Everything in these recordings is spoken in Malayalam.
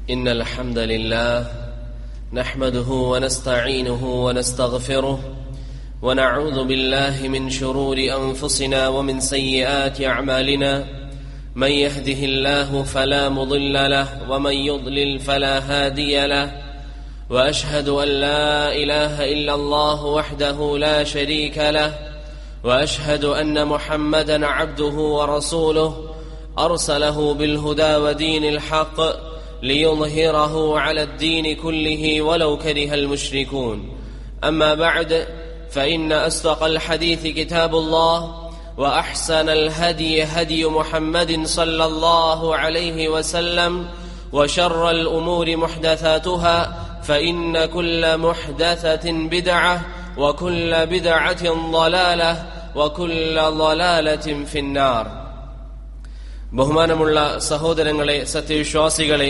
إن الحمد لله نحمده ونستعينه ونستغفره ونعوذ بالله من شرور أنفسنا ومن سيئات أعمالنا من يهده الله فلا مضل له ومن يضلل فلا هادي له وأشهد أن لا إله إلا الله وحده لا شريك له وأشهد أن محمدا عبده ورسوله أرسله بالهدى ودين الحق ليظهره على الدين كله ولو كره المشركون أما بعد فإن أصدق الحديث كتاب الله وأحسن الهدي هدي محمد صلى الله عليه وسلم وشر الأمور محدثاتها فإن كل محدثة بدعة وكل بدعة ضلالة وكل ضلالة في النار ബഹുമാനമുള്ള സഹോദരങ്ങളെ സത്യവിശ്വാസികളെ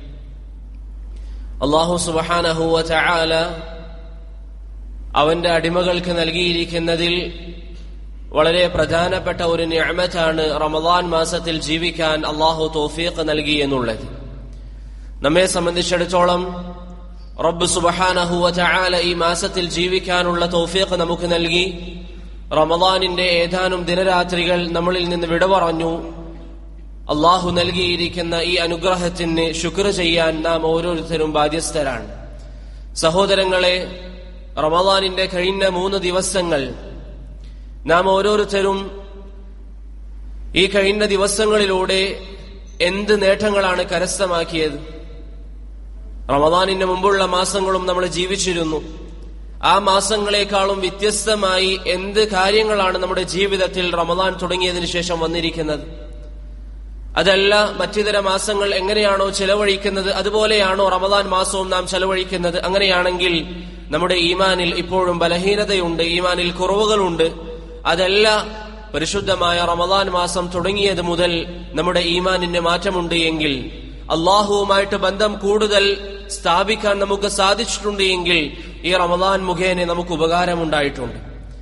അള്ളാഹു സുബഹാനഹുവ ചായാല അവന്റെ അടിമകൾക്ക് നൽകിയിരിക്കുന്നതിൽ വളരെ പ്രധാനപ്പെട്ട ഒരു ഞാമത്താണ് റമദാൻ മാസത്തിൽ ജീവിക്കാൻ അള്ളാഹു തോഫീഖ് നൽകി എന്നുള്ളത് നമ്മെ സംബന്ധിച്ചിടത്തോളം റബ്ബ് സുബഹാനഹുവ ചായാല ഈ മാസത്തിൽ ജീവിക്കാനുള്ള തോഫീഖ് നമുക്ക് നൽകി റമദാനിന്റെ ഏതാനും ദിനരാത്രികൾ നമ്മളിൽ നിന്ന് വിട പറഞ്ഞു അള്ളാഹു നൽകിയിരിക്കുന്ന ഈ അനുഗ്രഹത്തിന് ശുക്ർ ചെയ്യാൻ നാം ഓരോരുത്തരും ബാധ്യസ്ഥരാണ് സഹോദരങ്ങളെ റമദാനിന്റെ കഴിഞ്ഞ മൂന്ന് ദിവസങ്ങൾ നാം ഓരോരുത്തരും ഈ കഴിഞ്ഞ ദിവസങ്ങളിലൂടെ എന്ത് നേട്ടങ്ങളാണ് കരസ്ഥമാക്കിയത് റമദാനിന് മുമ്പുള്ള മാസങ്ങളും നമ്മൾ ജീവിച്ചിരുന്നു ആ മാസങ്ങളെക്കാളും വ്യത്യസ്തമായി എന്ത് കാര്യങ്ങളാണ് നമ്മുടെ ജീവിതത്തിൽ റമദാൻ തുടങ്ങിയതിനു ശേഷം വന്നിരിക്കുന്നത് അതല്ല മറ്റിതര മാസങ്ങൾ എങ്ങനെയാണോ ചെലവഴിക്കുന്നത് അതുപോലെയാണോ റമദാൻ മാസവും നാം ചെലവഴിക്കുന്നത് അങ്ങനെയാണെങ്കിൽ നമ്മുടെ ഈമാനിൽ ഇപ്പോഴും ബലഹീനതയുണ്ട് ഈമാനിൽ കുറവുകളുണ്ട് അതല്ല പരിശുദ്ധമായ റമദാൻ മാസം തുടങ്ങിയത് മുതൽ നമ്മുടെ ഈമാനിന് മാറ്റമുണ്ട് എങ്കിൽ അള്ളാഹുവുമായിട്ട് ബന്ധം കൂടുതൽ സ്ഥാപിക്കാൻ നമുക്ക് സാധിച്ചിട്ടുണ്ട് എങ്കിൽ ഈ റമദാൻ മുഖേന നമുക്ക് ഉപകാരമുണ്ടായിട്ടുണ്ട്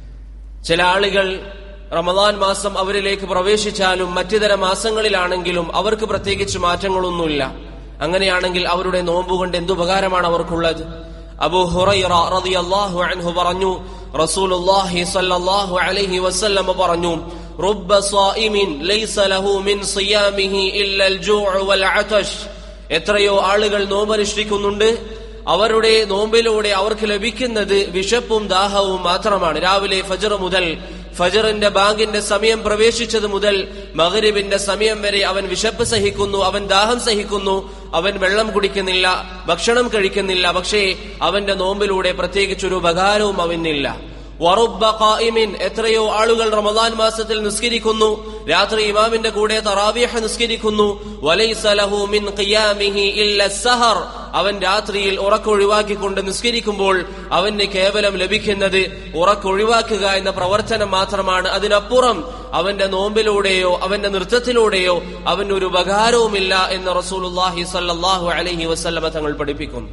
ചില ആളുകൾ റമദാൻ മാസം അവരിലേക്ക് പ്രവേശിച്ചാലും മറ്റിതര മാസങ്ങളിലാണെങ്കിലും അവർക്ക് പ്രത്യേകിച്ച് മാറ്റങ്ങളൊന്നുമില്ല അങ്ങനെയാണെങ്കിൽ അവരുടെ നോമ്പ് കൊണ്ട് എന്തുപകാരമാണ് അവർക്കുള്ളത് അബൂ ഹുറൈറ റളിയല്ലാഹു അൻഹു പറഞ്ഞു റസൂലുള്ളാഹി സ്വല്ലല്ലാഹു അലൈഹി വസല്ലം പറഞ്ഞു റബ്ബ സായിമിൻ ലൈസ ലഹു മിൻ സിയാമിഹി ഇല്ല അൽ വൽ അതശ് എത്രയോ ആളുകൾ നോമ്പനുഷ്ഠിക്കുന്നുണ്ട് അവരുടെ നോമ്പിലൂടെ അവർക്ക് ലഭിക്കുന്നത് വിശപ്പും ദാഹവും മാത്രമാണ് രാവിലെ ഫജർ മുതൽ ഫജറിന്റെ ബാങ്കിന്റെ സമയം പ്രവേശിച്ചത് മുതൽ മകരിബിന്റെ സമയം വരെ അവൻ വിശപ്പ് സഹിക്കുന്നു അവൻ ദാഹം സഹിക്കുന്നു അവൻ വെള്ളം കുടിക്കുന്നില്ല ഭക്ഷണം കഴിക്കുന്നില്ല പക്ഷേ അവന്റെ നോമ്പിലൂടെ പ്രത്യേകിച്ചൊരു ഉപകാരവും അവനില്ല വറുബ ഖായിമിൻ എത്രയോ ആളുകൾ റമദാൻ മാസത്തിൽ നിസ്കരിക്കുന്നു രാത്രി ഇമാമിന്റെ കൂടെ തറാവിഹ നിസ്കരിക്കുന്നു വലൈസ ലഹു മിൻ ഖിയാമിഹി ഇല്ല സഹർ അവൻ രാത്രിയിൽ ഉറക്കൊഴിവാക്കിക്കൊണ്ട് നിസ്കരിക്കുമ്പോൾ അവന് കേവലം ലഭിക്കുന്നത് ഉറക്കൊഴിവാക്കുക എന്ന പ്രവർത്തനം മാത്രമാണ് അതിനപ്പുറം അവന്റെ നോമ്പിലൂടെയോ അവന്റെ നൃത്തത്തിലൂടെയോ അവന് ഒരു ഉപകാരവുമില്ല എന്ന് റസൂലുല്ലാഹി സല്ലാഹു അലഹി വസ്ല്ലമ തങ്ങൾ പഠിപ്പിക്കുന്നു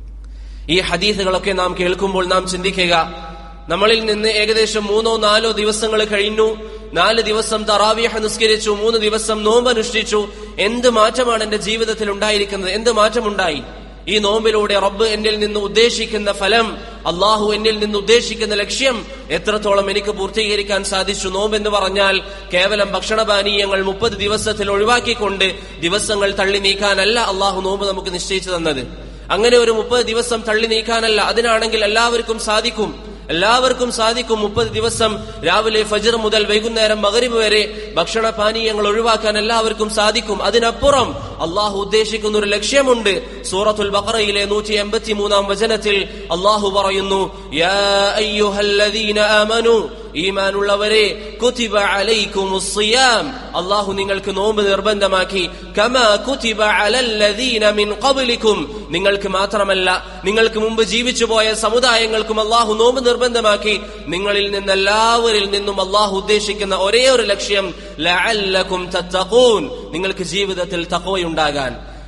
ഈ ഹദീസുകളൊക്കെ നാം കേൾക്കുമ്പോൾ നാം ചിന്തിക്കുക നമ്മളിൽ നിന്ന് ഏകദേശം മൂന്നോ നാലോ ദിവസങ്ങൾ കഴിഞ്ഞു നാല് ദിവസം തറാവിയഹ നിസ്കരിച്ചു മൂന്ന് ദിവസം നോമ്പ് അനുഷ്ഠിച്ചു എന്ത് മാറ്റമാണ് എന്റെ ജീവിതത്തിൽ ഉണ്ടായിരിക്കുന്നത് എന്ത് മാറ്റമുണ്ടായി ഈ നോമ്പിലൂടെ റബ്ബ് എന്നിൽ നിന്ന് ഉദ്ദേശിക്കുന്ന ഫലം അള്ളാഹു എന്നിൽ നിന്ന് ഉദ്ദേശിക്കുന്ന ലക്ഷ്യം എത്രത്തോളം എനിക്ക് പൂർത്തീകരിക്കാൻ സാധിച്ചു നോമ്പ് എന്ന് പറഞ്ഞാൽ കേവലം ഭക്ഷണപാനീയങ്ങൾ മുപ്പത് ദിവസത്തിൽ ഒഴിവാക്കിക്കൊണ്ട് ദിവസങ്ങൾ തള്ളി നീക്കാനല്ല അള്ളാഹു നോമ്പ് നമുക്ക് നിശ്ചയിച്ചു തന്നത് അങ്ങനെ ഒരു മുപ്പത് ദിവസം തള്ളി നീക്കാനല്ല അതിനാണെങ്കിൽ എല്ലാവർക്കും സാധിക്കും എല്ലാവർക്കും സാധിക്കും മുപ്പത് ദിവസം രാവിലെ ഫജർ മുതൽ വൈകുന്നേരം മകരിബ് വരെ ഭക്ഷണ പാനീയങ്ങൾ ഒഴിവാക്കാൻ എല്ലാവർക്കും സാധിക്കും അതിനപ്പുറം അള്ളാഹു ഉദ്ദേശിക്കുന്ന ഒരു ലക്ഷ്യമുണ്ട് സൂറത്തുൽ ബഖറയിലെ നൂറ്റി എൺപത്തി മൂന്നാം വചനത്തിൽ അള്ളാഹു പറയുന്നു യാ അയ്യുഹല്ലദീന ആമനു ഈമാനുള്ളവരെ കുതിബ അലൈക്കുമുസ്സിയാം അള്ളാഹു നിങ്ങൾക്ക് നോമ്പ് നിർബന്ധമാക്കി കമാ കുതിബ അലല്ലദീന മിൻ ഖബ്ലിക്കും നിങ്ങൾക്ക് മാത്രമല്ല നിങ്ങൾക്ക് മുമ്പ് ജീവിച്ചു പോയ സമുദായങ്ങൾക്കും അള്ളാഹു നോമ്പ് നിർബന്ധമാക്കി നിങ്ങളിൽ നിന്ന് എല്ലാവരിൽ നിന്നും അള്ളാഹു ഉദ്ദേശിക്കുന്ന ഒരേ ഒരു ലക്ഷ്യം ലഅല്ലക്കും തത്തഖൂൻ നിങ്ങൾക്ക് ജീവിതത്തിൽ തഖ്വയുണ്ടാകാൻ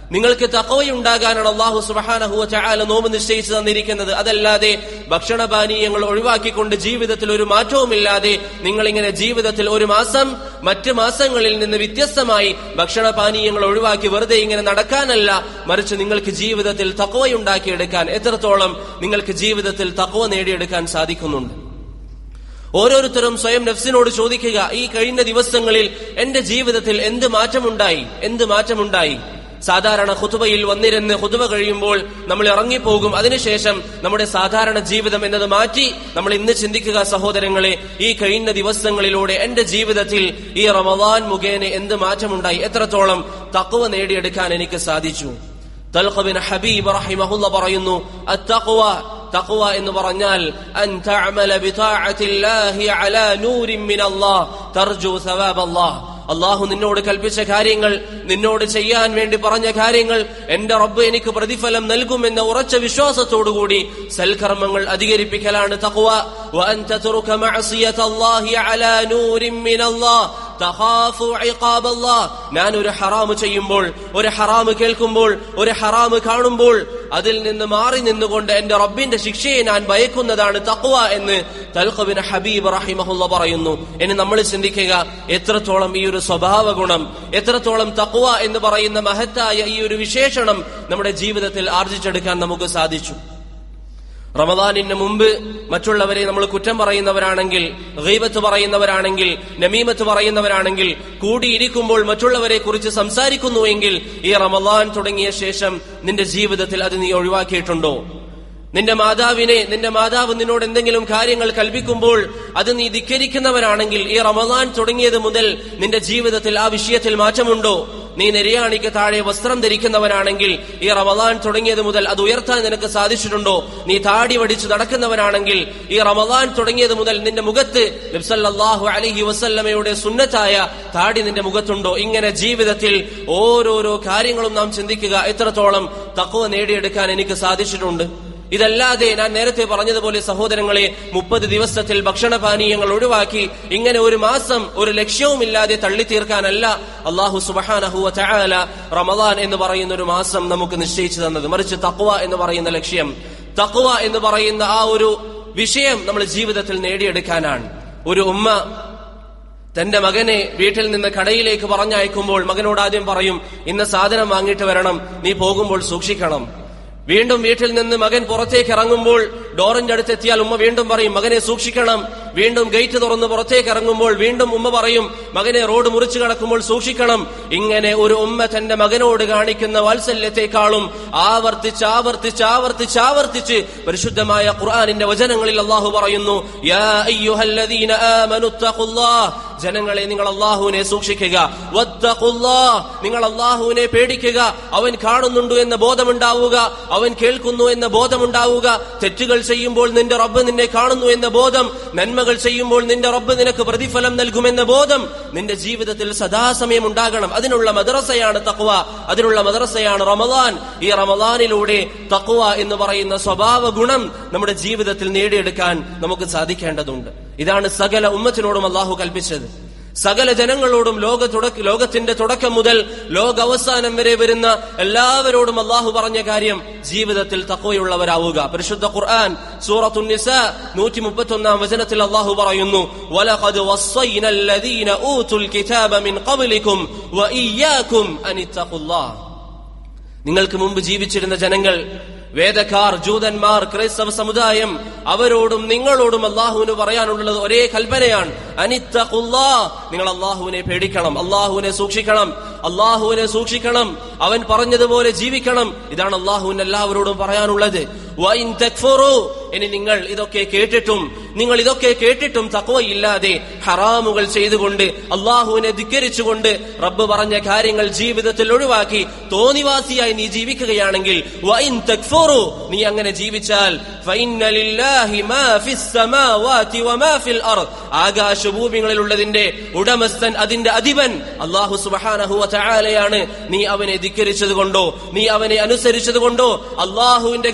നിങ്ങൾക്ക് തക്കവയുണ്ടാകാനാണ് അള്ളാഹു സുബഹാനഹുവ ചായാല നോമ്പ് നിശ്ചയിച്ചു തന്നിരിക്കുന്നത് അതല്ലാതെ ഭക്ഷണപാനീയങ്ങൾ ഒഴിവാക്കിക്കൊണ്ട് ജീവിതത്തിൽ ഒരു മാറ്റവുമില്ലാതെ നിങ്ങൾ ഇങ്ങനെ ജീവിതത്തിൽ ഒരു മാസം മറ്റ് മാസങ്ങളിൽ നിന്ന് വ്യത്യസ്തമായി ഭക്ഷണപാനീയങ്ങൾ ഒഴിവാക്കി വെറുതെ ഇങ്ങനെ നടക്കാനല്ല മറിച്ച് നിങ്ങൾക്ക് ജീവിതത്തിൽ തക്കവയുണ്ടാക്കിയെടുക്കാൻ എത്രത്തോളം നിങ്ങൾക്ക് ജീവിതത്തിൽ തക്കവ നേടിയെടുക്കാൻ സാധിക്കുന്നുണ്ട് ഓരോരുത്തരും സ്വയം നഫ്സിനോട് ചോദിക്കുക ഈ കഴിഞ്ഞ ദിവസങ്ങളിൽ എന്റെ ജീവിതത്തിൽ എന്ത് മാറ്റമുണ്ടായി എന്ത് മാറ്റമുണ്ടായി സാധാരണ ഹുതുബയിൽ വന്നിരുന്ന് ഹുതുബ കഴിയുമ്പോൾ നമ്മൾ ഇറങ്ങിപ്പോകും അതിനുശേഷം നമ്മുടെ സാധാരണ ജീവിതം എന്നത് മാറ്റി നമ്മൾ ഇന്ന് ചിന്തിക്കുക സഹോദരങ്ങളെ ഈ കഴിഞ്ഞ ദിവസങ്ങളിലൂടെ എന്റെ ജീവിതത്തിൽ ഈ റമദാൻ മുഖേന എന്ത് മാറ്റമുണ്ടായി എത്രത്തോളം തക്കുവ നേടിയെടുക്കാൻ എനിക്ക് സാധിച്ചു തൽഖബിൻ ഹബീബ് റഹിമഹുല്ല പറയുന്നു അത്തഖ്വ തഖ്വ എന്ന് പറഞ്ഞാൽ അൻ തഅമല ബിതാഅത്തില്ലാഹി അലാ നൂരിൻ മിനല്ലാഹ് തർജു സവാബല്ലാഹ് അള്ളാഹു നിന്നോട് കൽപ്പിച്ച കാര്യങ്ങൾ നിന്നോട് ചെയ്യാൻ വേണ്ടി പറഞ്ഞ കാര്യങ്ങൾ എന്റെ റബ്ബ് എനിക്ക് പ്രതിഫലം നൽകുമെന്ന ഉറച്ച വിശ്വാസത്തോടുകൂടി സൽക്കർമ്മങ്ങൾ അധികരിപ്പിക്കലാണ് തഖ്വ വഅൻ തത്റുക മഅസിയതല്ലാഹി അലാ നൂരിൻ മിനല്ലാഹ് തഖാഫു ഇഖാബല്ലാഹ് ഞാൻ ഒരു ഹറാമ് ചെയ്യുമ്പോൾ ഒരു ഹറാമ് കേൾക്കുമ്പോൾ ഒരു ഹറാമ് കാണുമ്പോൾ അതിൽ നിന്ന് മാറി നിന്നുകൊണ്ട് എന്റെ റബ്ബിന്റെ ശിക്ഷയെ ഞാൻ ഭയക്കുന്നതാണ് തഖ്വ എന്ന് തൽഖബിൻ ഹബീബ് റഹിമഹുല്ല പറയുന്നു ഇനി നമ്മൾ ചിന്തിക്കുക എത്രത്തോളം ഈ ഒരു സ്വഭാവ ഗുണം എത്രത്തോളം തഖ്വ എന്ന് പറയുന്ന മഹത്തായ ഈ ഒരു വിശേഷണം നമ്മുടെ ജീവിതത്തിൽ ആർജിച്ചെടുക്കാൻ നമുക്ക് സാധിച്ചു റമദാനിന് മുമ്പ് മറ്റുള്ളവരെ നമ്മൾ കുറ്റം പറയുന്നവരാണെങ്കിൽ ഗീബത്ത് പറയുന്നവരാണെങ്കിൽ നമീമത്ത് പറയുന്നവരാണെങ്കിൽ കൂടിയിരിക്കുമ്പോൾ മറ്റുള്ളവരെ കുറിച്ച് സംസാരിക്കുന്നുവെങ്കിൽ ഈ റമദാൻ തുടങ്ങിയ ശേഷം നിന്റെ ജീവിതത്തിൽ അത് നീ ഒഴിവാക്കിയിട്ടുണ്ടോ നിന്റെ മാതാവിനെ നിന്റെ മാതാവ് നിന്നോട് എന്തെങ്കിലും കാര്യങ്ങൾ കൽപ്പിക്കുമ്പോൾ അത് നീ ധിക്കരിക്കുന്നവരാണെങ്കിൽ ഈ റമദാൻ തുടങ്ങിയത് മുതൽ നിന്റെ ജീവിതത്തിൽ ആ വിഷയത്തിൽ മാറ്റമുണ്ടോ നീ നിര്യാണിക്ക് താഴെ വസ്ത്രം ധരിക്കുന്നവനാണെങ്കിൽ ഈ റമദാൻ തുടങ്ങിയത് മുതൽ അത് ഉയർത്താൻ നിനക്ക് സാധിച്ചിട്ടുണ്ടോ നീ താടി വടിച്ചു നടക്കുന്നവനാണെങ്കിൽ ഈ റമദാൻ തുടങ്ങിയത് മുതൽ നിന്റെ മുഖത്ത് നബ്സല്ലാഹു അലഹി വസല്ലമയുടെ സുന്നത്തായ താടി നിന്റെ മുഖത്തുണ്ടോ ഇങ്ങനെ ജീവിതത്തിൽ ഓരോരോ കാര്യങ്ങളും നാം ചിന്തിക്കുക എത്രത്തോളം തക്കവ നേടിയെടുക്കാൻ എനിക്ക് സാധിച്ചിട്ടുണ്ട് ഇതല്ലാതെ ഞാൻ നേരത്തെ പറഞ്ഞതുപോലെ സഹോദരങ്ങളെ മുപ്പത് ദിവസത്തിൽ ഭക്ഷണപാനീയങ്ങൾ ഒഴിവാക്കി ഇങ്ങനെ ഒരു മാസം ഒരു ലക്ഷ്യവുമില്ലാതെ തള്ളിത്തീർക്കാനല്ല അള്ളാഹു സുബഹാനഹുവ ചായാല റമദാൻ എന്ന് പറയുന്ന ഒരു മാസം നമുക്ക് നിശ്ചയിച്ചു തന്നത് മറിച്ച് തക്വ എന്ന് പറയുന്ന ലക്ഷ്യം തക്വ എന്ന് പറയുന്ന ആ ഒരു വിഷയം നമ്മൾ ജീവിതത്തിൽ നേടിയെടുക്കാനാണ് ഒരു ഉമ്മ തന്റെ മകനെ വീട്ടിൽ നിന്ന് കടയിലേക്ക് പറഞ്ഞയക്കുമ്പോൾ മകനോട് ആദ്യം പറയും ഇന്ന സാധനം വാങ്ങിയിട്ട് വരണം നീ പോകുമ്പോൾ സൂക്ഷിക്കണം വീണ്ടും വീട്ടിൽ നിന്ന് മകൻ പുറത്തേക്ക് ഇറങ്ങുമ്പോൾ ഡോറിന്റെ അടുത്തെത്തിയാൽ ഉമ്മ വീണ്ടും പറയും മകനെ സൂക്ഷിക്കണം വീണ്ടും ഗേറ്റ് തുറന്ന് പുറത്തേക്ക് ഇറങ്ങുമ്പോൾ വീണ്ടും ഉമ്മ പറയും മകനെ റോഡ് മുറിച്ചു കടക്കുമ്പോൾ സൂക്ഷിക്കണം ഇങ്ങനെ ഒരു ഉമ്മ തന്റെ മകനോട് കാണിക്കുന്ന വാത്സല്യത്തെക്കാളും ആവർത്തിച്ച് ആവർത്തിച്ച് ആവർത്തിച്ച് ആവർത്തിച്ച് പരിശുദ്ധമായ ഖുർആാനിന്റെ വചനങ്ങളിൽ അള്ളാഹു പറയുന്നു യാ അയ്യുഹല്ലദീന ആമനു തഖുല്ലാഹ് ജനങ്ങളെ നിങ്ങൾ അള്ളാഹുവിനെ സൂക്ഷിക്കുക വത്തഖുല്ലാഹ് നിങ്ങൾ അള്ളാഹുവിനെ പേടിക്കുക അവൻ കാണുന്നുണ്ട് എന്ന ബോധമുണ്ടാവുക അവൻ കേൾക്കുന്നു എന്ന ബോധമുണ്ടാവുക തെറ്റുകൾ ചെയ്യുമ്പോൾ നിന്റെ റബ്ബ് നിന്നെ കാണുന്നു എന്ന ബോധം നന്മകൾ ചെയ്യുമ്പോൾ നിന്റെ റബ്ബ് നിനക്ക് പ്രതിഫലം നൽകുമെന്ന ബോധം നിന്റെ ജീവിതത്തിൽ സദാസമയം ഉണ്ടാകണം അതിനുള്ള മദ്രസയാണ് തക്വ അതിനുള്ള മദ്രസയാണ് റമദാൻ ഈ റമദാനിലൂടെ തക്വ എന്ന് പറയുന്ന സ്വഭാവ ഗുണം നമ്മുടെ ജീവിതത്തിൽ നേടിയെടുക്കാൻ നമുക്ക് സാധിക്കേണ്ടതുണ്ട് ഇതാണ് സകല ഉമ്മത്തിനോടും അള്ളാഹു കൽപ്പിച്ചത് സകല ജനങ്ങളോടും ലോക തുടക്ക ലോകത്തിന്റെ തുടക്കം മുതൽ ലോക അവസാനം വരെ വരുന്ന എല്ലാവരോടും അള്ളാഹു പറഞ്ഞ കാര്യം ജീവിതത്തിൽ തക്കവയുള്ളവരാവുക പരിശുദ്ധ ഖുർആൻ സൂറത്തു നിസ നൂറ്റി മുപ്പത്തൊന്നാം വചനത്തിൽ അള്ളാഹു പറയുന്നു വലഖദ് വസ്സൈന الذين اوتوا الكتاب من قبلكم واياكم ان اتقوا الله നിങ്ങൾക്ക് മുമ്പ് ജീവിച്ചിരുന്ന ജനങ്ങൾ വേദക്കാർ ജൂതന്മാർ ക്രൈസ്തവ സമുദായം അവരോടും നിങ്ങളോടും അള്ളാഹുവിന് പറയാനുള്ളത് ഒരേ കൽപ്പനയാണ് അനിത്തഖുല്ലാ നിങ്ങൾ അള്ളാഹുവിനെ പേടിക്കണം അള്ളാഹുവിനെ സൂക്ഷിക്കണം അള്ളാഹുവിനെ സൂക്ഷിക്കണം അവൻ പറഞ്ഞതുപോലെ ജീവിക്കണം ഇതാണ് അള്ളാഹുവിന് എല്ലാവരോടും പറയാനുള്ളത് വൈൻ തക്ഫുറു ഇനി നിങ്ങൾ ഇതൊക്കെ കേട്ടിട്ടും നിങ്ങൾ ഇതൊക്കെ കേട്ടിട്ടും തക്കവയില്ലാതെ ഹറാമുകൾ ചെയ്തുകൊണ്ട് അള്ളാഹുവിനെ ധിക്കരിച്ചുകൊണ്ട് റബ്ബ് പറഞ്ഞ കാര്യങ്ങൾ ജീവിതത്തിൽ ഒഴിവാക്കി തോന്നിവാസിയായി നീ ജീവിക്കുകയാണെങ്കിൽ വൈൻ തക്ഫുറു നീ അങ്ങനെ ജീവിച്ചാൽ ഫഇന്ന ലില്ലാഹി മാ ഫിസ് സമാവാതി വമാ ഫിൽ അർദ് ആകാശഭൂമികളിലുള്ളതിന്റെ ഉടമസ്ഥൻ അതിന്റെ അധിപൻ അള്ളാഹു സുബ്ഹാനഹു വ തആലയാണ് നീ അവനെ ധിക്കരിച്ചത് കൊണ്ടോ നീ അവനെ അനുസരിച്ചത് കൊണ്ടോ അള്ളാഹുവിന്റെ ഖജനാവിൽ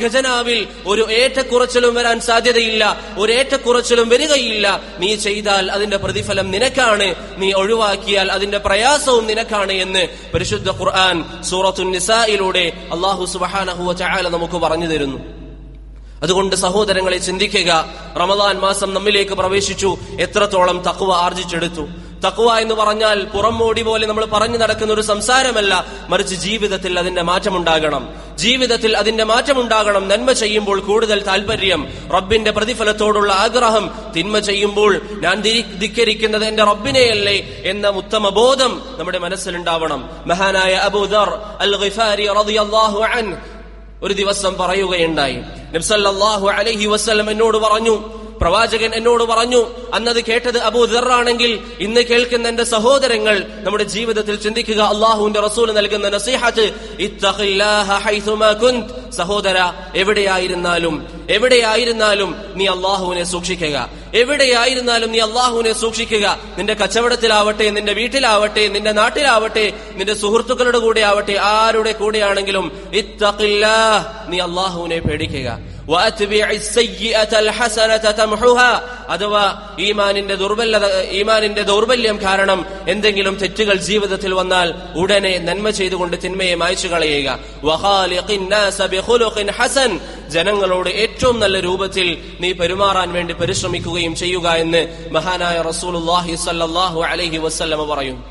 ദുനിയാവിൽ ഒരു ഏറ്റക്കുറച്ചിലും വരാൻ സാധ്യതയില്ല ഒരു ഏറ്റക്കുറച്ചിലും വരികയില്ല നീ ചെയ്താൽ അതിന്റെ പ്രതിഫലം നിനക്കാണ് നീ ഒഴിവാക്കിയാൽ അതിന്റെ പ്രയാസവും നിനക്കാണ് എന്ന് പരിശുദ്ധ ഖുർആൻ സൂറത്തു നിസായിലൂടെ അള്ളാഹു സുബഹാനഹു ചായാല നമുക്ക് പറഞ്ഞു തരുന്നു അതുകൊണ്ട് സഹോദരങ്ങളെ ചിന്തിക്കുക റമദാൻ മാസം നമ്മിലേക്ക് പ്രവേശിച്ചു എത്രത്തോളം തക്കുവ ആർജിച്ചെടുത്തു തക്കുവ എന്ന് പറഞ്ഞാൽ പുറംമോടി പോലെ നമ്മൾ പറഞ്ഞു നടക്കുന്ന ഒരു സംസാരമല്ല മറിച്ച് ജീവിതത്തിൽ അതിന്റെ മാറ്റമുണ്ടാകണം ജീവിതത്തിൽ അതിന്റെ മാറ്റമുണ്ടാകണം നന്മ ചെയ്യുമ്പോൾ കൂടുതൽ താല്പര്യം റബ്ബിന്റെ പ്രതിഫലത്തോടുള്ള ആഗ്രഹം തിന്മ ചെയ്യുമ്പോൾ ഞാൻ ധിരി- ധിക്കരിക്കുന്നത് എന്റെ റബ്ബിനെയല്ലേ എന്ന ഉത്തമ ബോധം നമ്മുടെ മനസ്സിലുണ്ടാവണം മഹാനായ അബൂദർ അൽ ഗിഫാരി റളിയല്ലാഹു അൻഹു ഒരു ദിവസം പറയുകയുണ്ടായി നബ്സല്ലാഹു അലൈഹി വസ്ലം എന്നോട് പറഞ്ഞു പ്രവാചകൻ എന്നോട് പറഞ്ഞു അന്നത് കേട്ടത് അബൂ ദറാണെങ്കിൽ ഇന്ന് കേൾക്കുന്ന എന്റെ സഹോദരങ്ങൾ നമ്മുടെ ജീവിതത്തിൽ ചിന്തിക്കുക അള്ളാഹുവിന്റെ റസൂൽ നൽകുന്ന നസീഹത്ത് ഇത്തഖില്ലാഹ ഹൈസുമാ കുന്ത് സഹോദര എവിടെയായിരുന്നാലും എവിടെയായിരുന്നാലും നീ അള്ളാഹുവിനെ സൂക്ഷിക്കുക എവിടെയായിരുന്നാലും നീ അള്ളാഹുവിനെ സൂക്ഷിക്കുക നിന്റെ കച്ചവടത്തിലാവട്ടെ നിന്റെ വീട്ടിലാവട്ടെ നിന്റെ നാട്ടിലാവട്ടെ നിന്റെ സുഹൃത്തുക്കളുടെ കൂടെ ആവട്ടെ ആരുടെ കൂടെയാണെങ്കിലും ഇത്തഖില്ലാഹ് നീ അള്ളാഹുവിനെ പേടിക്കുക وأتبع السيئة الحسنة تمحها അഥവാ ഈമാനിന്റെ ദുർബലത ഈമാനിന്റെ ദൗർബല്യം കാരണം എന്തെങ്കിലും തെറ്റുകൾ ജീവിതത്തിൽ വന്നാൽ ഉടനെ നന്മ ചെയ്തുകൊണ്ട് തിന്മയെ മായ്ച്ചു കളയുക വഖാലിഖിൻ നാസ ബിഖുലുഖിൻ ഹസൻ ജനങ്ങളോട് ഏറ്റവും നല്ല രൂപത്തിൽ നീ പെരുമാറാൻ വേണ്ടി പരിശ്രമിക്കുകയും ചെയ്യുക എന്ന് മഹാനായ റസൂലുള്ളാഹി സ്വല്ലല്ലാഹു അലൈഹി വസല്ലമ പറയും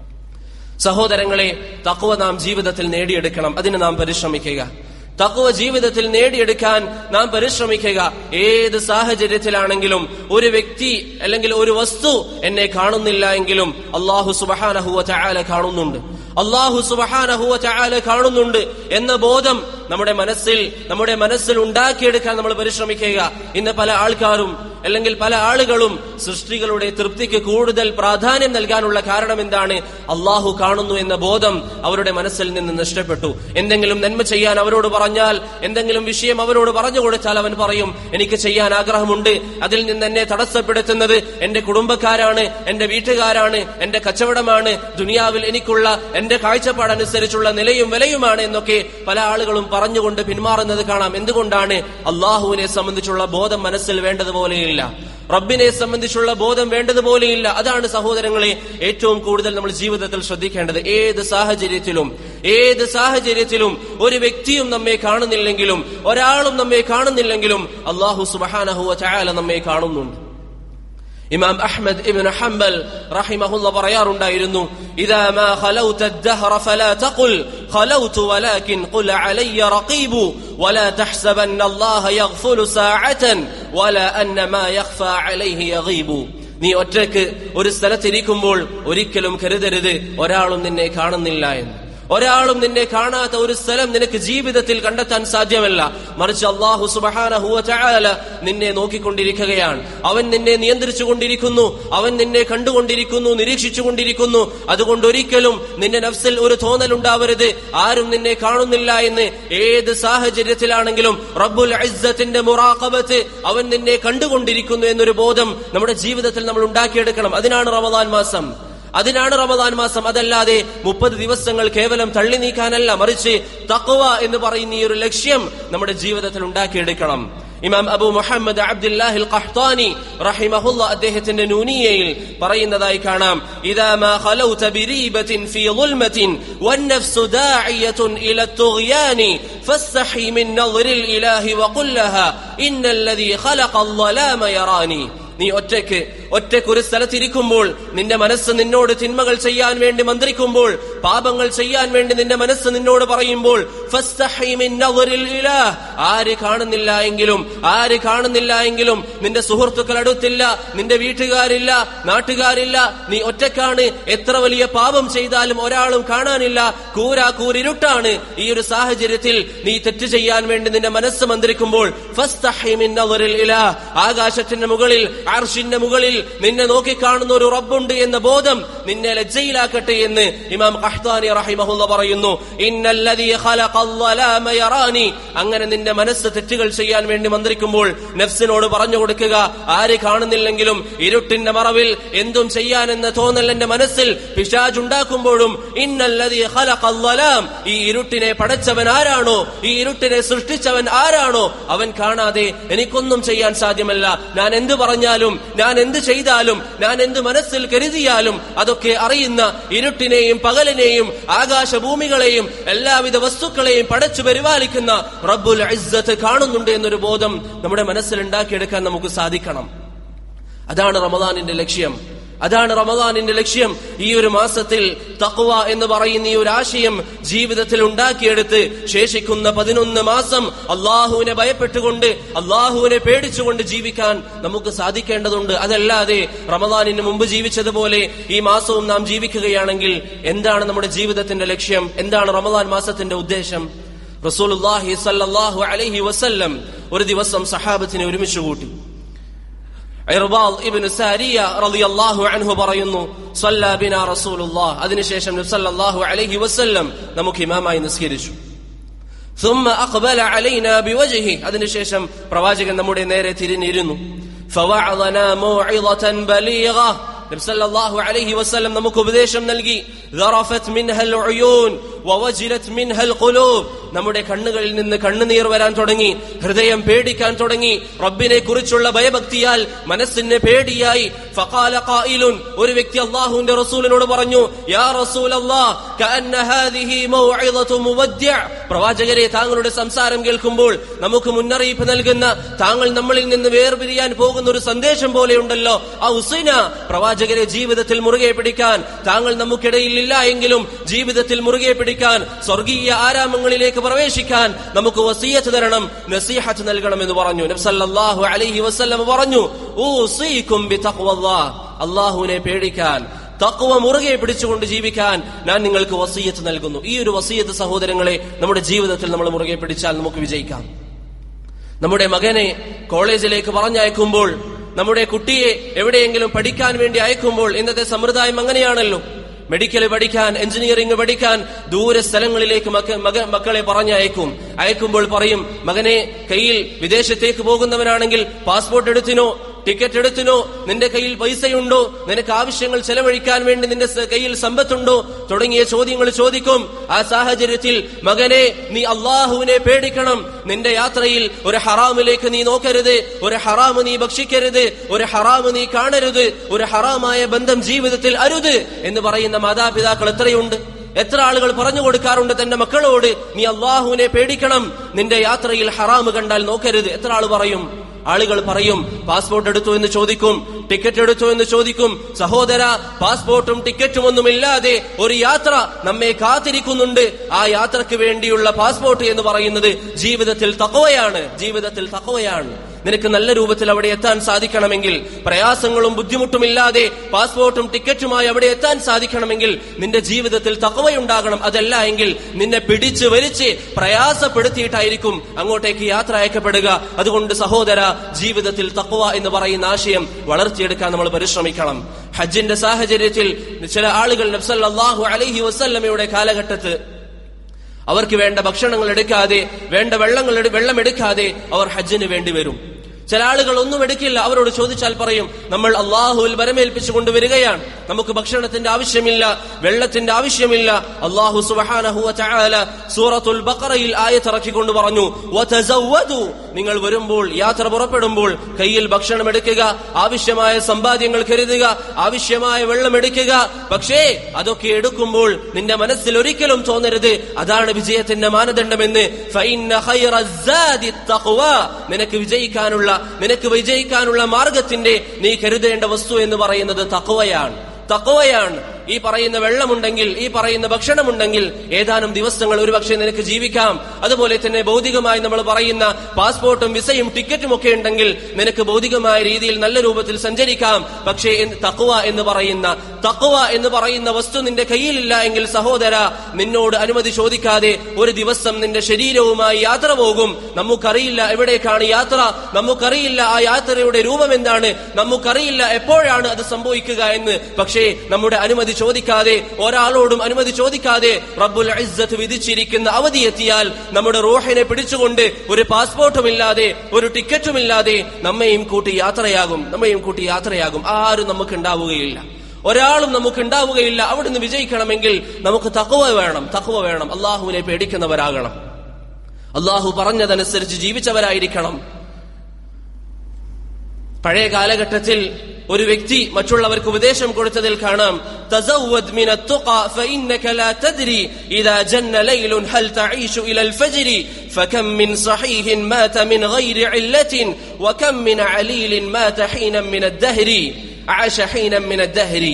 സഹോദരങ്ങളെ തക്കുവ നാം ജീവിതത്തിൽ നേടിയെടുക്കണം അതിന് നാം പരിശ്രമിക്കുക തക്കുവ ജീവിതത്തിൽ നേടിയെടുക്കാൻ നാം പരിശ്രമിക്കുക ഏത് സാഹചര്യത്തിലാണെങ്കിലും ഒരു വ്യക്തി അല്ലെങ്കിൽ ഒരു വസ്തു എന്നെ കാണുന്നില്ല എങ്കിലും അള്ളാഹു സുബഹാനഹുവ ചായാല കാണുന്നുണ്ട് അള്ളാഹു സുബഹാനഹുവ ചായാല കാണുന്നുണ്ട് എന്ന ബോധം നമ്മുടെ മനസ്സിൽ നമ്മുടെ മനസ്സിൽ ഉണ്ടാക്കിയെടുക്കാൻ നമ്മൾ പരിശ്രമിക്കുക ഇന്ന് പല ആൾക്കാരും അല്ലെങ്കിൽ പല ആളുകളും സൃഷ്ടികളുടെ തൃപ്തിക്ക് കൂടുതൽ പ്രാധാന്യം നൽകാനുള്ള കാരണം എന്താണ് അള്ളാഹു കാണുന്നു എന്ന ബോധം അവരുടെ മനസ്സിൽ നിന്ന് നഷ്ടപ്പെട്ടു എന്തെങ്കിലും നന്മ ചെയ്യാൻ അവരോട് പറഞ്ഞാൽ എന്തെങ്കിലും വിഷയം അവരോട് പറഞ്ഞു കൊടുത്താൽ അവൻ പറയും എനിക്ക് ചെയ്യാൻ ആഗ്രഹമുണ്ട് അതിൽ നിന്ന് എന്നെ തടസ്സപ്പെടുത്തുന്നത് എന്റെ കുടുംബക്കാരാണ് എന്റെ വീട്ടുകാരാണ് എന്റെ കച്ചവടമാണ് ദുനിയാവിൽ എനിക്കുള്ള എന്റെ കാഴ്ചപ്പാടനുസരിച്ചുള്ള നിലയും വിലയുമാണ് എന്നൊക്കെ പല ആളുകളും പറഞ്ഞുകൊണ്ട് പിന്മാറുന്നത് കാണാം എന്തുകൊണ്ടാണ് അള്ളാഹുവിനെ സംബന്ധിച്ചുള്ള ബോധം മനസ്സിൽ വേണ്ടതുപോലെയില്ല റബ്ബിനെ സംബന്ധിച്ചുള്ള ബോധം വേണ്ടതുപോലെയില്ല അതാണ് സഹോദരങ്ങളെ ഏറ്റവും കൂടുതൽ നമ്മൾ ജീവിതത്തിൽ ശ്രദ്ധിക്കേണ്ടത് ഏത് സാഹചര്യത്തിലും ഏത് സാഹചര്യത്തിലും ഒരു വ്യക്തിയും നമ്മെ കാണുന്നില്ലെങ്കിലും ഒരാളും നമ്മെ കാണുന്നില്ലെങ്കിലും അള്ളാഹു സുബഹാനഹുവ ചായാല നമ്മെ കാണുന്നുണ്ട് ഇമാം അഹ്മദ് ഇബ്നു ഹംബൽ റഹിമഹുല്ല പറയാറുണ്ടായിരുന്നു ഇദാ മാ ഖലൗത الدهر فلا تقل خلوت ولكن قل علي رقيب ولا تحسبن الله يغفل ساعة ولا أن ما يخفى عليه يغيب നീ ഒറ്റയ്ക്ക് ഒരു സ്ഥലത്തിരിക്കുമ്പോൾ ഒരിക്കലും കരുതരുത് ഒരാളും നിന്നെ കാണുന്നില്ല എന്ന് ഒരാളും നിന്നെ കാണാത്ത ഒരു സ്ഥലം നിനക്ക് ജീവിതത്തിൽ കണ്ടെത്താൻ സാധ്യമല്ല മറിച്ച് അള്ളാഹു സുബഹാനഹുവ ചായാല നിന്നെ നോക്കിക്കൊണ്ടിരിക്കുകയാണ് അവൻ നിന്നെ നിയന്ത്രിച്ചു കൊണ്ടിരിക്കുന്നു അവൻ നിന്നെ കണ്ടുകൊണ്ടിരിക്കുന്നു നിരീക്ഷിച്ചു കൊണ്ടിരിക്കുന്നു അതുകൊണ്ട് ഒരിക്കലും നിന്റെ നഫ്സിൽ ഒരു തോന്നലുണ്ടാവരുത് ആരും നിന്നെ കാണുന്നില്ല എന്ന് ഏത് സാഹചര്യത്തിലാണെങ്കിലും റബ്ബുൽ ഇസ്സത്തിന്റെ മുറാഖബത്ത് അവൻ നിന്നെ കണ്ടുകൊണ്ടിരിക്കുന്നു എന്നൊരു ബോധം നമ്മുടെ ജീവിതത്തിൽ നമ്മൾ ഉണ്ടാക്കിയെടുക്കണം അതിനാണ് റമദാൻ മാസം അതിനാണ് റമദാൻ മാസം അതല്ലാതെ മുപ്പത് ദിവസങ്ങൾ കേവലം തള്ളി നീക്കാനല്ല മറിച്ച് തക്വ എന്ന് പറയുന്ന ഈ ഒരു ലക്ഷ്യം നമ്മുടെ ജീവിതത്തിൽ ഉണ്ടാക്കിയെടുക്കണം ഇമാം അബു മുഹമ്മദ് അബ്ദുല്ലാഹിൽ ഖഹ്താനി റഹിമഹുല്ല അദ്ദേഹത്തിന്റെ നൂനിയയിൽ പറയുന്നതായി കാണാം ഇദാ മാ ഖലൗത ബിരീബത്തിൻ ഫീ ളുൽമത്തിൻ വന്നഫ്സു ദാഇയത്തുൻ ഇല الطغيان فاستحي من نظر الإله وقل لها إن الذي خلق الظلام يراني നീ ഒറ്റയ്ക്ക് ഒറ്റയ്ക്ക് ഒരു സ്ഥലത്തിരിക്കുമ്പോൾ നിന്റെ മനസ്സ് നിന്നോട് തിന്മകൾ ചെയ്യാൻ വേണ്ടി മന്ത്രിക്കുമ്പോൾ പാപങ്ങൾ ചെയ്യാൻ വേണ്ടി നിന്റെ മനസ്സ് നിന്നോട് പറയുമ്പോൾ ഫസ്തഹി മിൻ നവറിൽ ഇലാഹ്. ആര് കാണുന്നില്ല എങ്കിലും ആര് കാണുന്നില്ല എങ്കിലും നിന്റെ സുഹൃത്തുക്കൾ അടുത്തില്ല നിന്റെ വീട്ടുകാരില്ല നാട്ടുകാരില്ല നീ ഒറ്റക്കാണ് എത്ര വലിയ പാപം ചെയ്താലും ഒരാളും കാണാനില്ല കൂരാ കൂരിരുട്ടാണ് ഈ ഒരു സാഹചര്യത്തിൽ നീ തെറ്റ് ചെയ്യാൻ വേണ്ടി നിന്റെ മനസ്സ് മന്ത്രിക്കുമ്പോൾ ഫസ്തഹി മിൻ നവറിൽ ഇലാഹ്. ആകാശത്തിന്റെ മുകളിൽ അർഷിന്റെ മുകളിൽ നിന്നെ നോക്കിക്കാണുന്ന ഒരു റബ്ബുണ്ട് എന്ന ബോധം നിന്നെ ലജ്ജയിലാക്കട്ടെ എന്ന് ഇമാം ഖഹ്താനി റഹിമഹുല്ല പറയുന്നു ഇന്നല്ലദീ ഖലഖൽ ളലാമ യറാനി അങ്ങനെ നിന്റെ മനസ്സ് തെറ്റുകൾ ചെയ്യാൻ വേണ്ടി മന്ത്രിക്കുമ്പോൾ നഫ്സിനോട് പറഞ്ഞു കൊടുക്കുക ആര് കാണുന്നില്ലെങ്കിലും ഇരുട്ടിന്റെ മറവിൽ എന്തും ചെയ്യാനെന്ന തോന്നൽ എന്റെ മനസ്സിൽ പിശാജുണ്ടാക്കുമ്പോഴും ഇന്നല്ലദീ ഖലഖൽ ളലാം ഈ ഇരുട്ടിനെ പടച്ചവൻ ആരാണോ ഈ ഇരുട്ടിനെ സൃഷ്ടിച്ചവൻ ആരാണോ അവൻ കാണാതെ എനിക്കൊന്നും ചെയ്യാൻ സാധ്യമല്ല ഞാൻ എന്ത് പറഞ്ഞാലും ഞാൻ എന്ത് ചെയ്താലും ഞാൻ എന്ത് മനസ്സിൽ കരുതിയാലും അതൊക്കെ അറിയുന്ന ഇരുട്ടിനെയും പകലിനെയും ആകാശഭൂമികളെയും എല്ലാവിധ വസ്തുക്കളെയും പടച്ചു പരിപാലിക്കുന്ന റബ്ബുൽ ഇസ്സത്ത് കാണുന്നുണ്ട് എന്നൊരു ബോധം നമ്മുടെ മനസ്സിൽ ഉണ്ടാക്കിയെടുക്കാൻ നമുക്ക് സാധിക്കണം അതാണ് റമദാനിന്റെ ലക്ഷ്യം അതാണ് റമദാനിന്റെ ലക്ഷ്യം ഈ ഒരു മാസത്തിൽ തക്വ എന്ന് പറയുന്ന ഈ ഒരു ആശയം ജീവിതത്തിൽ ഉണ്ടാക്കിയെടുത്ത് ശേഷിക്കുന്ന പതിനൊന്ന് മാസം അള്ളാഹുവിനെ ഭയപ്പെട്ടുകൊണ്ട് അള്ളാഹുവിനെ പേടിച്ചുകൊണ്ട് ജീവിക്കാൻ നമുക്ക് സാധിക്കേണ്ടതുണ്ട് അതല്ലാതെ റമദാനിന് മുമ്പ് ജീവിച്ചതുപോലെ ഈ മാസവും നാം ജീവിക്കുകയാണെങ്കിൽ എന്താണ് നമ്മുടെ ജീവിതത്തിന്റെ ലക്ഷ്യം എന്താണ് റമദാൻ മാസത്തിന്റെ ഉദ്ദേശം റസൂലുള്ളാഹി സല്ലല്ലാഹു അലൈഹി വസല്ലം ഒരു ദിവസം സഹാബത്തിനെ ഒരുമിച്ച് കൂട്ടി ഇർബാൽ ഇബ്നു സാരിയ റളിയല്ലാഹു അൻഹു പറയുന്നു സല്ല ബിനാ റസൂലുള്ളാഹ് അതിനുശേഷം നബി സല്ലല്ലാഹു അലൈഹി വസല്ലം നമുക്ക് ഇമാമായി നിസ്കരിച്ചു ثم أقبل علينا بوجهه അതിനുശേഷം പ്രവാചകൻ നമ്മുടെ നേരെ തിരിഞ്ഞിരുന്നു فوعظنا موعظة بليغة നബി സല്ലല്ലാഹു അലൈഹി വസല്ലം നമുക്ക് ഉപദേശം നൽകി ذرفت منها العيون ووجلت منها القلوب നമ്മുടെ കണ്ണുകളിൽ നിന്ന് കണ്ണുനീർ വരാൻ തുടങ്ങി ഹൃദയം പേടിക്കാൻ തുടങ്ങി റബ്ബിനെ കുറിച്ചുള്ള ഭയഭക്തിയാൽ മനസ്സിന് പേടിയായി ഫഖാല ഖായിലുൻ ഒരു വ്യക്തി അല്ലാഹുവിന്റെ റസൂലിനോട് പറഞ്ഞു യാ റസൂലല്ലാഹ് കഅന്ന ഹാദിഹി മൗഇദതു മുവദ്ദിഅ പ്രവാചകരെ താങ്കളുടെ സംസാരം കേൾക്കുമ്പോൾ നമുക്ക് മുന്നറിയിപ്പ് നൽകുന്ന താങ്കൾ നമ്മളിൽ നിന്ന് വേർപിരിയാൻ പോകുന്ന ഒരു സന്ദേശം പോലെയുണ്ടല്ലോ ആ ഉസൈന പ്രവാചകരെ ജീവിതത്തിൽ മുറുകെ പിടിക്കാൻ താങ്കൾ നമുക്കിടയിൽ ഇല്ല എങ്കിലും ജീവിതത്തിൽ മുറുകെ പിടിക്കാൻ സ്വർഗീയ ആരാമങ്ങളിലേക്ക് പ്രവേശിക്കാൻ നമുക്ക് വസീയത്ത് തരണം നസീഹത്ത് നൽകണം എന്ന് പറഞ്ഞു നബ്സല്ലാഹു അലൈഹി വസല്ലം പറഞ്ഞു ഊസീകും ബിതഖ്വല്ലാഹ് അള്ളാഹുവിനെ പേടിക്കാൻ തക്വ മുറുകെ പിടിച്ചുകൊണ്ട് ജീവിക്കാൻ ഞാൻ നിങ്ങൾക്ക് വസീയത്ത് നൽകുന്നു ഈ ഒരു വസീയത്ത് സഹോദരങ്ങളെ നമ്മുടെ ജീവിതത്തിൽ നമ്മൾ മുറുകെ പിടിച്ചാൽ നമുക്ക് വിജയിക്കാം നമ്മുടെ മകനെ കോളേജിലേക്ക് പറഞ്ഞയക്കുമ്പോൾ നമ്മുടെ കുട്ടിയെ എവിടെയെങ്കിലും പഠിക്കാൻ വേണ്ടി അയക്കുമ്പോൾ ഇന്നത്തെ സമ്പ്രദായം അങ്ങനെയാണല്ലോ മെഡിക്കൽ പഠിക്കാൻ എഞ്ചിനീയറിംഗ് പഠിക്കാൻ ദൂര സ്ഥലങ്ങളിലേക്ക് മക്ക- മക- മക്കളെ പറഞ്ഞയക്കും അയക്കുമ്പോൾ പറയും മകനെ കയ്യിൽ വിദേശത്തേക്ക് പോകുന്നവനാണെങ്കിൽ പാസ്പോർട്ട് എടുത്തിനോ ടിക്കറ്റ് എടുത്തിനോ നിന്റെ കയ്യിൽ പൈസയുണ്ടോ നിനക്ക് ആവശ്യങ്ങൾ ചെലവഴിക്കാൻ വേണ്ടി നിന്റെ സ- കയ്യിൽ സമ്പത്തുണ്ടോ തുടങ്ങിയ ചോദ്യങ്ങൾ ചോദിക്കും ആ സാഹചര്യത്തിൽ മകനെ നീ അള്ളാഹുവിനെ പേടിക്കണം നിന്റെ യാത്രയിൽ ഒരു ഹറാമിലേക്ക് നീ നോക്കരുത് ഒരു ഹറാമ് നീ ഭക്ഷിക്കരുത് ഒരു ഹറാമ് നീ കാണരുത് ഒരു ഹറാമായ ബന്ധം ജീവിതത്തിൽ അരുത് എന്ന് പറയുന്ന മാതാപിതാക്കൾ എത്രയുണ്ട് എത്ര ആളുകൾ പറഞ്ഞു കൊടുക്കാറുണ്ട് തന്റെ മക്കളോട് നീ അള്ളാഹുവിനെ പേടിക്കണം നിന്റെ യാത്രയിൽ ഹറാമ് കണ്ടാൽ നോക്കരുത് എത്ര ആൾ പറയും ആളുകൾ പറയും പാസ്പോർട്ട് എടുത്തു എന്ന് ചോദിക്കും ടിക്കറ്റ് എടുത്തു എന്ന് ചോദിക്കും സഹോദര പാസ്പോർട്ടും ടിക്കറ്റും ഒന്നുമില്ലാതെ ഒരു യാത്ര നമ്മെ കാത്തിരിക്കുന്നുണ്ട് ആ യാത്രക്ക് വേണ്ടിയുള്ള പാസ്പോർട്ട് എന്ന് പറയുന്നത് ജീവിതത്തിൽ തക്കവയാണ് ജീവിതത്തിൽ തക്കവയാണ് നിനക്ക് നല്ല രൂപത്തിൽ അവിടെ എത്താൻ സാധിക്കണമെങ്കിൽ പ്രയാസങ്ങളും ബുദ്ധിമുട്ടുമില്ലാതെ പാസ്പോർട്ടും ടിക്കറ്റുമായി അവിടെ എത്താൻ സാധിക്കണമെങ്കിൽ നിന്റെ ജീവിതത്തിൽ തക്കവയുണ്ടാകണം അതല്ല എങ്കിൽ നിന്നെ പിടിച്ച് വലിച്ച് പ്രയാസപ്പെടുത്തിയിട്ടായിരിക്കും അങ്ങോട്ടേക്ക് യാത്ര അയക്കപ്പെടുക അതുകൊണ്ട് സഹോദര ജീവിതത്തിൽ തക്കവ എന്ന് പറയുന്ന ആശയം വളർത്തിയെടുക്കാൻ നമ്മൾ പരിശ്രമിക്കണം ഹജ്ജിന്റെ സാഹചര്യത്തിൽ ചില ആളുകൾ നബ്സല്ലാഹു അലൈഹി വസല്ലമയുടെ കാലഘട്ടത്ത് അവർക്ക് വേണ്ട ഭക്ഷണങ്ങൾ എടുക്കാതെ വേണ്ട വെള്ളങ്ങൾ എടു- വെള്ളം എടുക്കാതെ അവർ ഹജ്ജിന് വേണ്ടി വരും ചില ആളുകൾ ഒന്നും എടുക്കില്ല അവരോട് ചോദിച്ചാൽ പറയും നമ്മൾ അള്ളാഹുവിൽ വരമേൽപ്പിച്ചു കൊണ്ടുവരികയാണ് നമുക്ക് ഭക്ഷണത്തിന്റെ ആവശ്യമില്ല വെള്ളത്തിന്റെ ആവശ്യമില്ല അള്ളാഹു സുബഹാനഹുവ ചായാല സൂറത്തുൽ ബക്കറയിൽ ആയത്തിറക്കിക്കൊണ്ട് പറഞ്ഞു "വതസവ്വദു." നിങ്ങൾ വരുമ്പോൾ യാത്ര പുറപ്പെടുമ്പോൾ കയ്യിൽ ഭക്ഷണം എടുക്കുക ആവശ്യമായ സമ്പാദ്യങ്ങൾ കരുതുക ആവശ്യമായ വെള്ളം എടുക്കുക പക്ഷേ അതൊക്കെ എടുക്കുമ്പോൾ നിന്റെ മനസ്സിൽ ഒരിക്കലും തോന്നരുത് അതാണ് വിജയത്തിന്റെ മാനദണ്ഡമെന്ന് ഫൈന്ന ഖൈറ الزاد التقوى. നിനക്ക് വിജയിക്കാനുള്ള നിനക്ക് വിജയിക്കാനുള്ള മാർഗത്തിന്റെ നീ കരുതേണ്ട വസ്തു എന്ന് പറയുന്നത് തക്കവയാണ് തക്കവയാണ് ഈ പറയുന്ന വെള്ളമുണ്ടെങ്കിൽ ഈ പറയുന്ന ഭക്ഷണമുണ്ടെങ്കിൽ ഏതാനും ദിവസങ്ങൾ ഒരുപക്ഷെ നിനക്ക് ജീവിക്കാം അതുപോലെ തന്നെ ഭൗതികമായി നമ്മൾ പറയുന്ന പാസ്പോർട്ടും വിസയും ടിക്കറ്റും ഒക്കെ ഉണ്ടെങ്കിൽ നിനക്ക് ഭൗതികമായ രീതിയിൽ നല്ല രൂപത്തിൽ സഞ്ചരിക്കാം പക്ഷേ എന്ന് തക്കുവ എന്ന് പറയുന്ന തക്കുവ എന്ന് പറയുന്ന വസ്തു നിന്റെ കയ്യിലില്ല എങ്കിൽ സഹോദര നിന്നോട് അനുമതി ചോദിക്കാതെ ഒരു ദിവസം നിന്റെ ശരീരവുമായി യാത്ര പോകും നമുക്കറിയില്ല എവിടേക്കാണ് യാത്ര നമുക്കറിയില്ല ആ യാത്രയുടെ രൂപം എന്താണ് നമുക്കറിയില്ല എപ്പോഴാണ് അത് സംഭവിക്കുക എന്ന് പക്ഷേ നമ്മുടെ അനുമതി ചോദിക്കാതെ ഒരാളോടും അനുമതി ചോദിക്കാതെ റബ്ബുൽ ഇസ്സത്ത് വിധിച്ചിരിക്കുന്ന അവധി എത്തിയാൽ നമ്മുടെ റൂഹിനെ പിടിച്ചുകൊണ്ട് ഒരു പാസ്പോർട്ടും ഇല്ലാതെ ഒരു ടിക്കറ്റും ഇല്ലാതെ നമ്മയും കൂട്ടി യാത്രയാകും നമ്മയും കൂട്ടി യാത്രയാകും ആരും നമുക്ക് ഉണ്ടാവുകയില്ല ഒരാളും നമുക്ക് ഉണ്ടാവുകയില്ല അവിടുന്ന് വിജയിക്കണമെങ്കിൽ നമുക്ക് തക്കുവ വേണം തക്കുവ വേണം അള്ളാഹുവിനെ പേടിക്കുന്നവരാകണം അള്ളാഹു പറഞ്ഞതനുസരിച്ച് ജീവിച്ചവരായിരിക്കണം പഴയ കാലഘട്ടത്തിൽ ഒരു വ്യക്തി മറ്റുള്ളവർക്ക് ഉപദേശം കൊടുത്തതിൽ കാണാം تزود من التقى فإنك لا تدري إذا جن ليل هل تعيش إلى الفجر فكم من صحيح مات من غير علة وكم من عليل مات حينا من الدهر عاش حينا من الدهر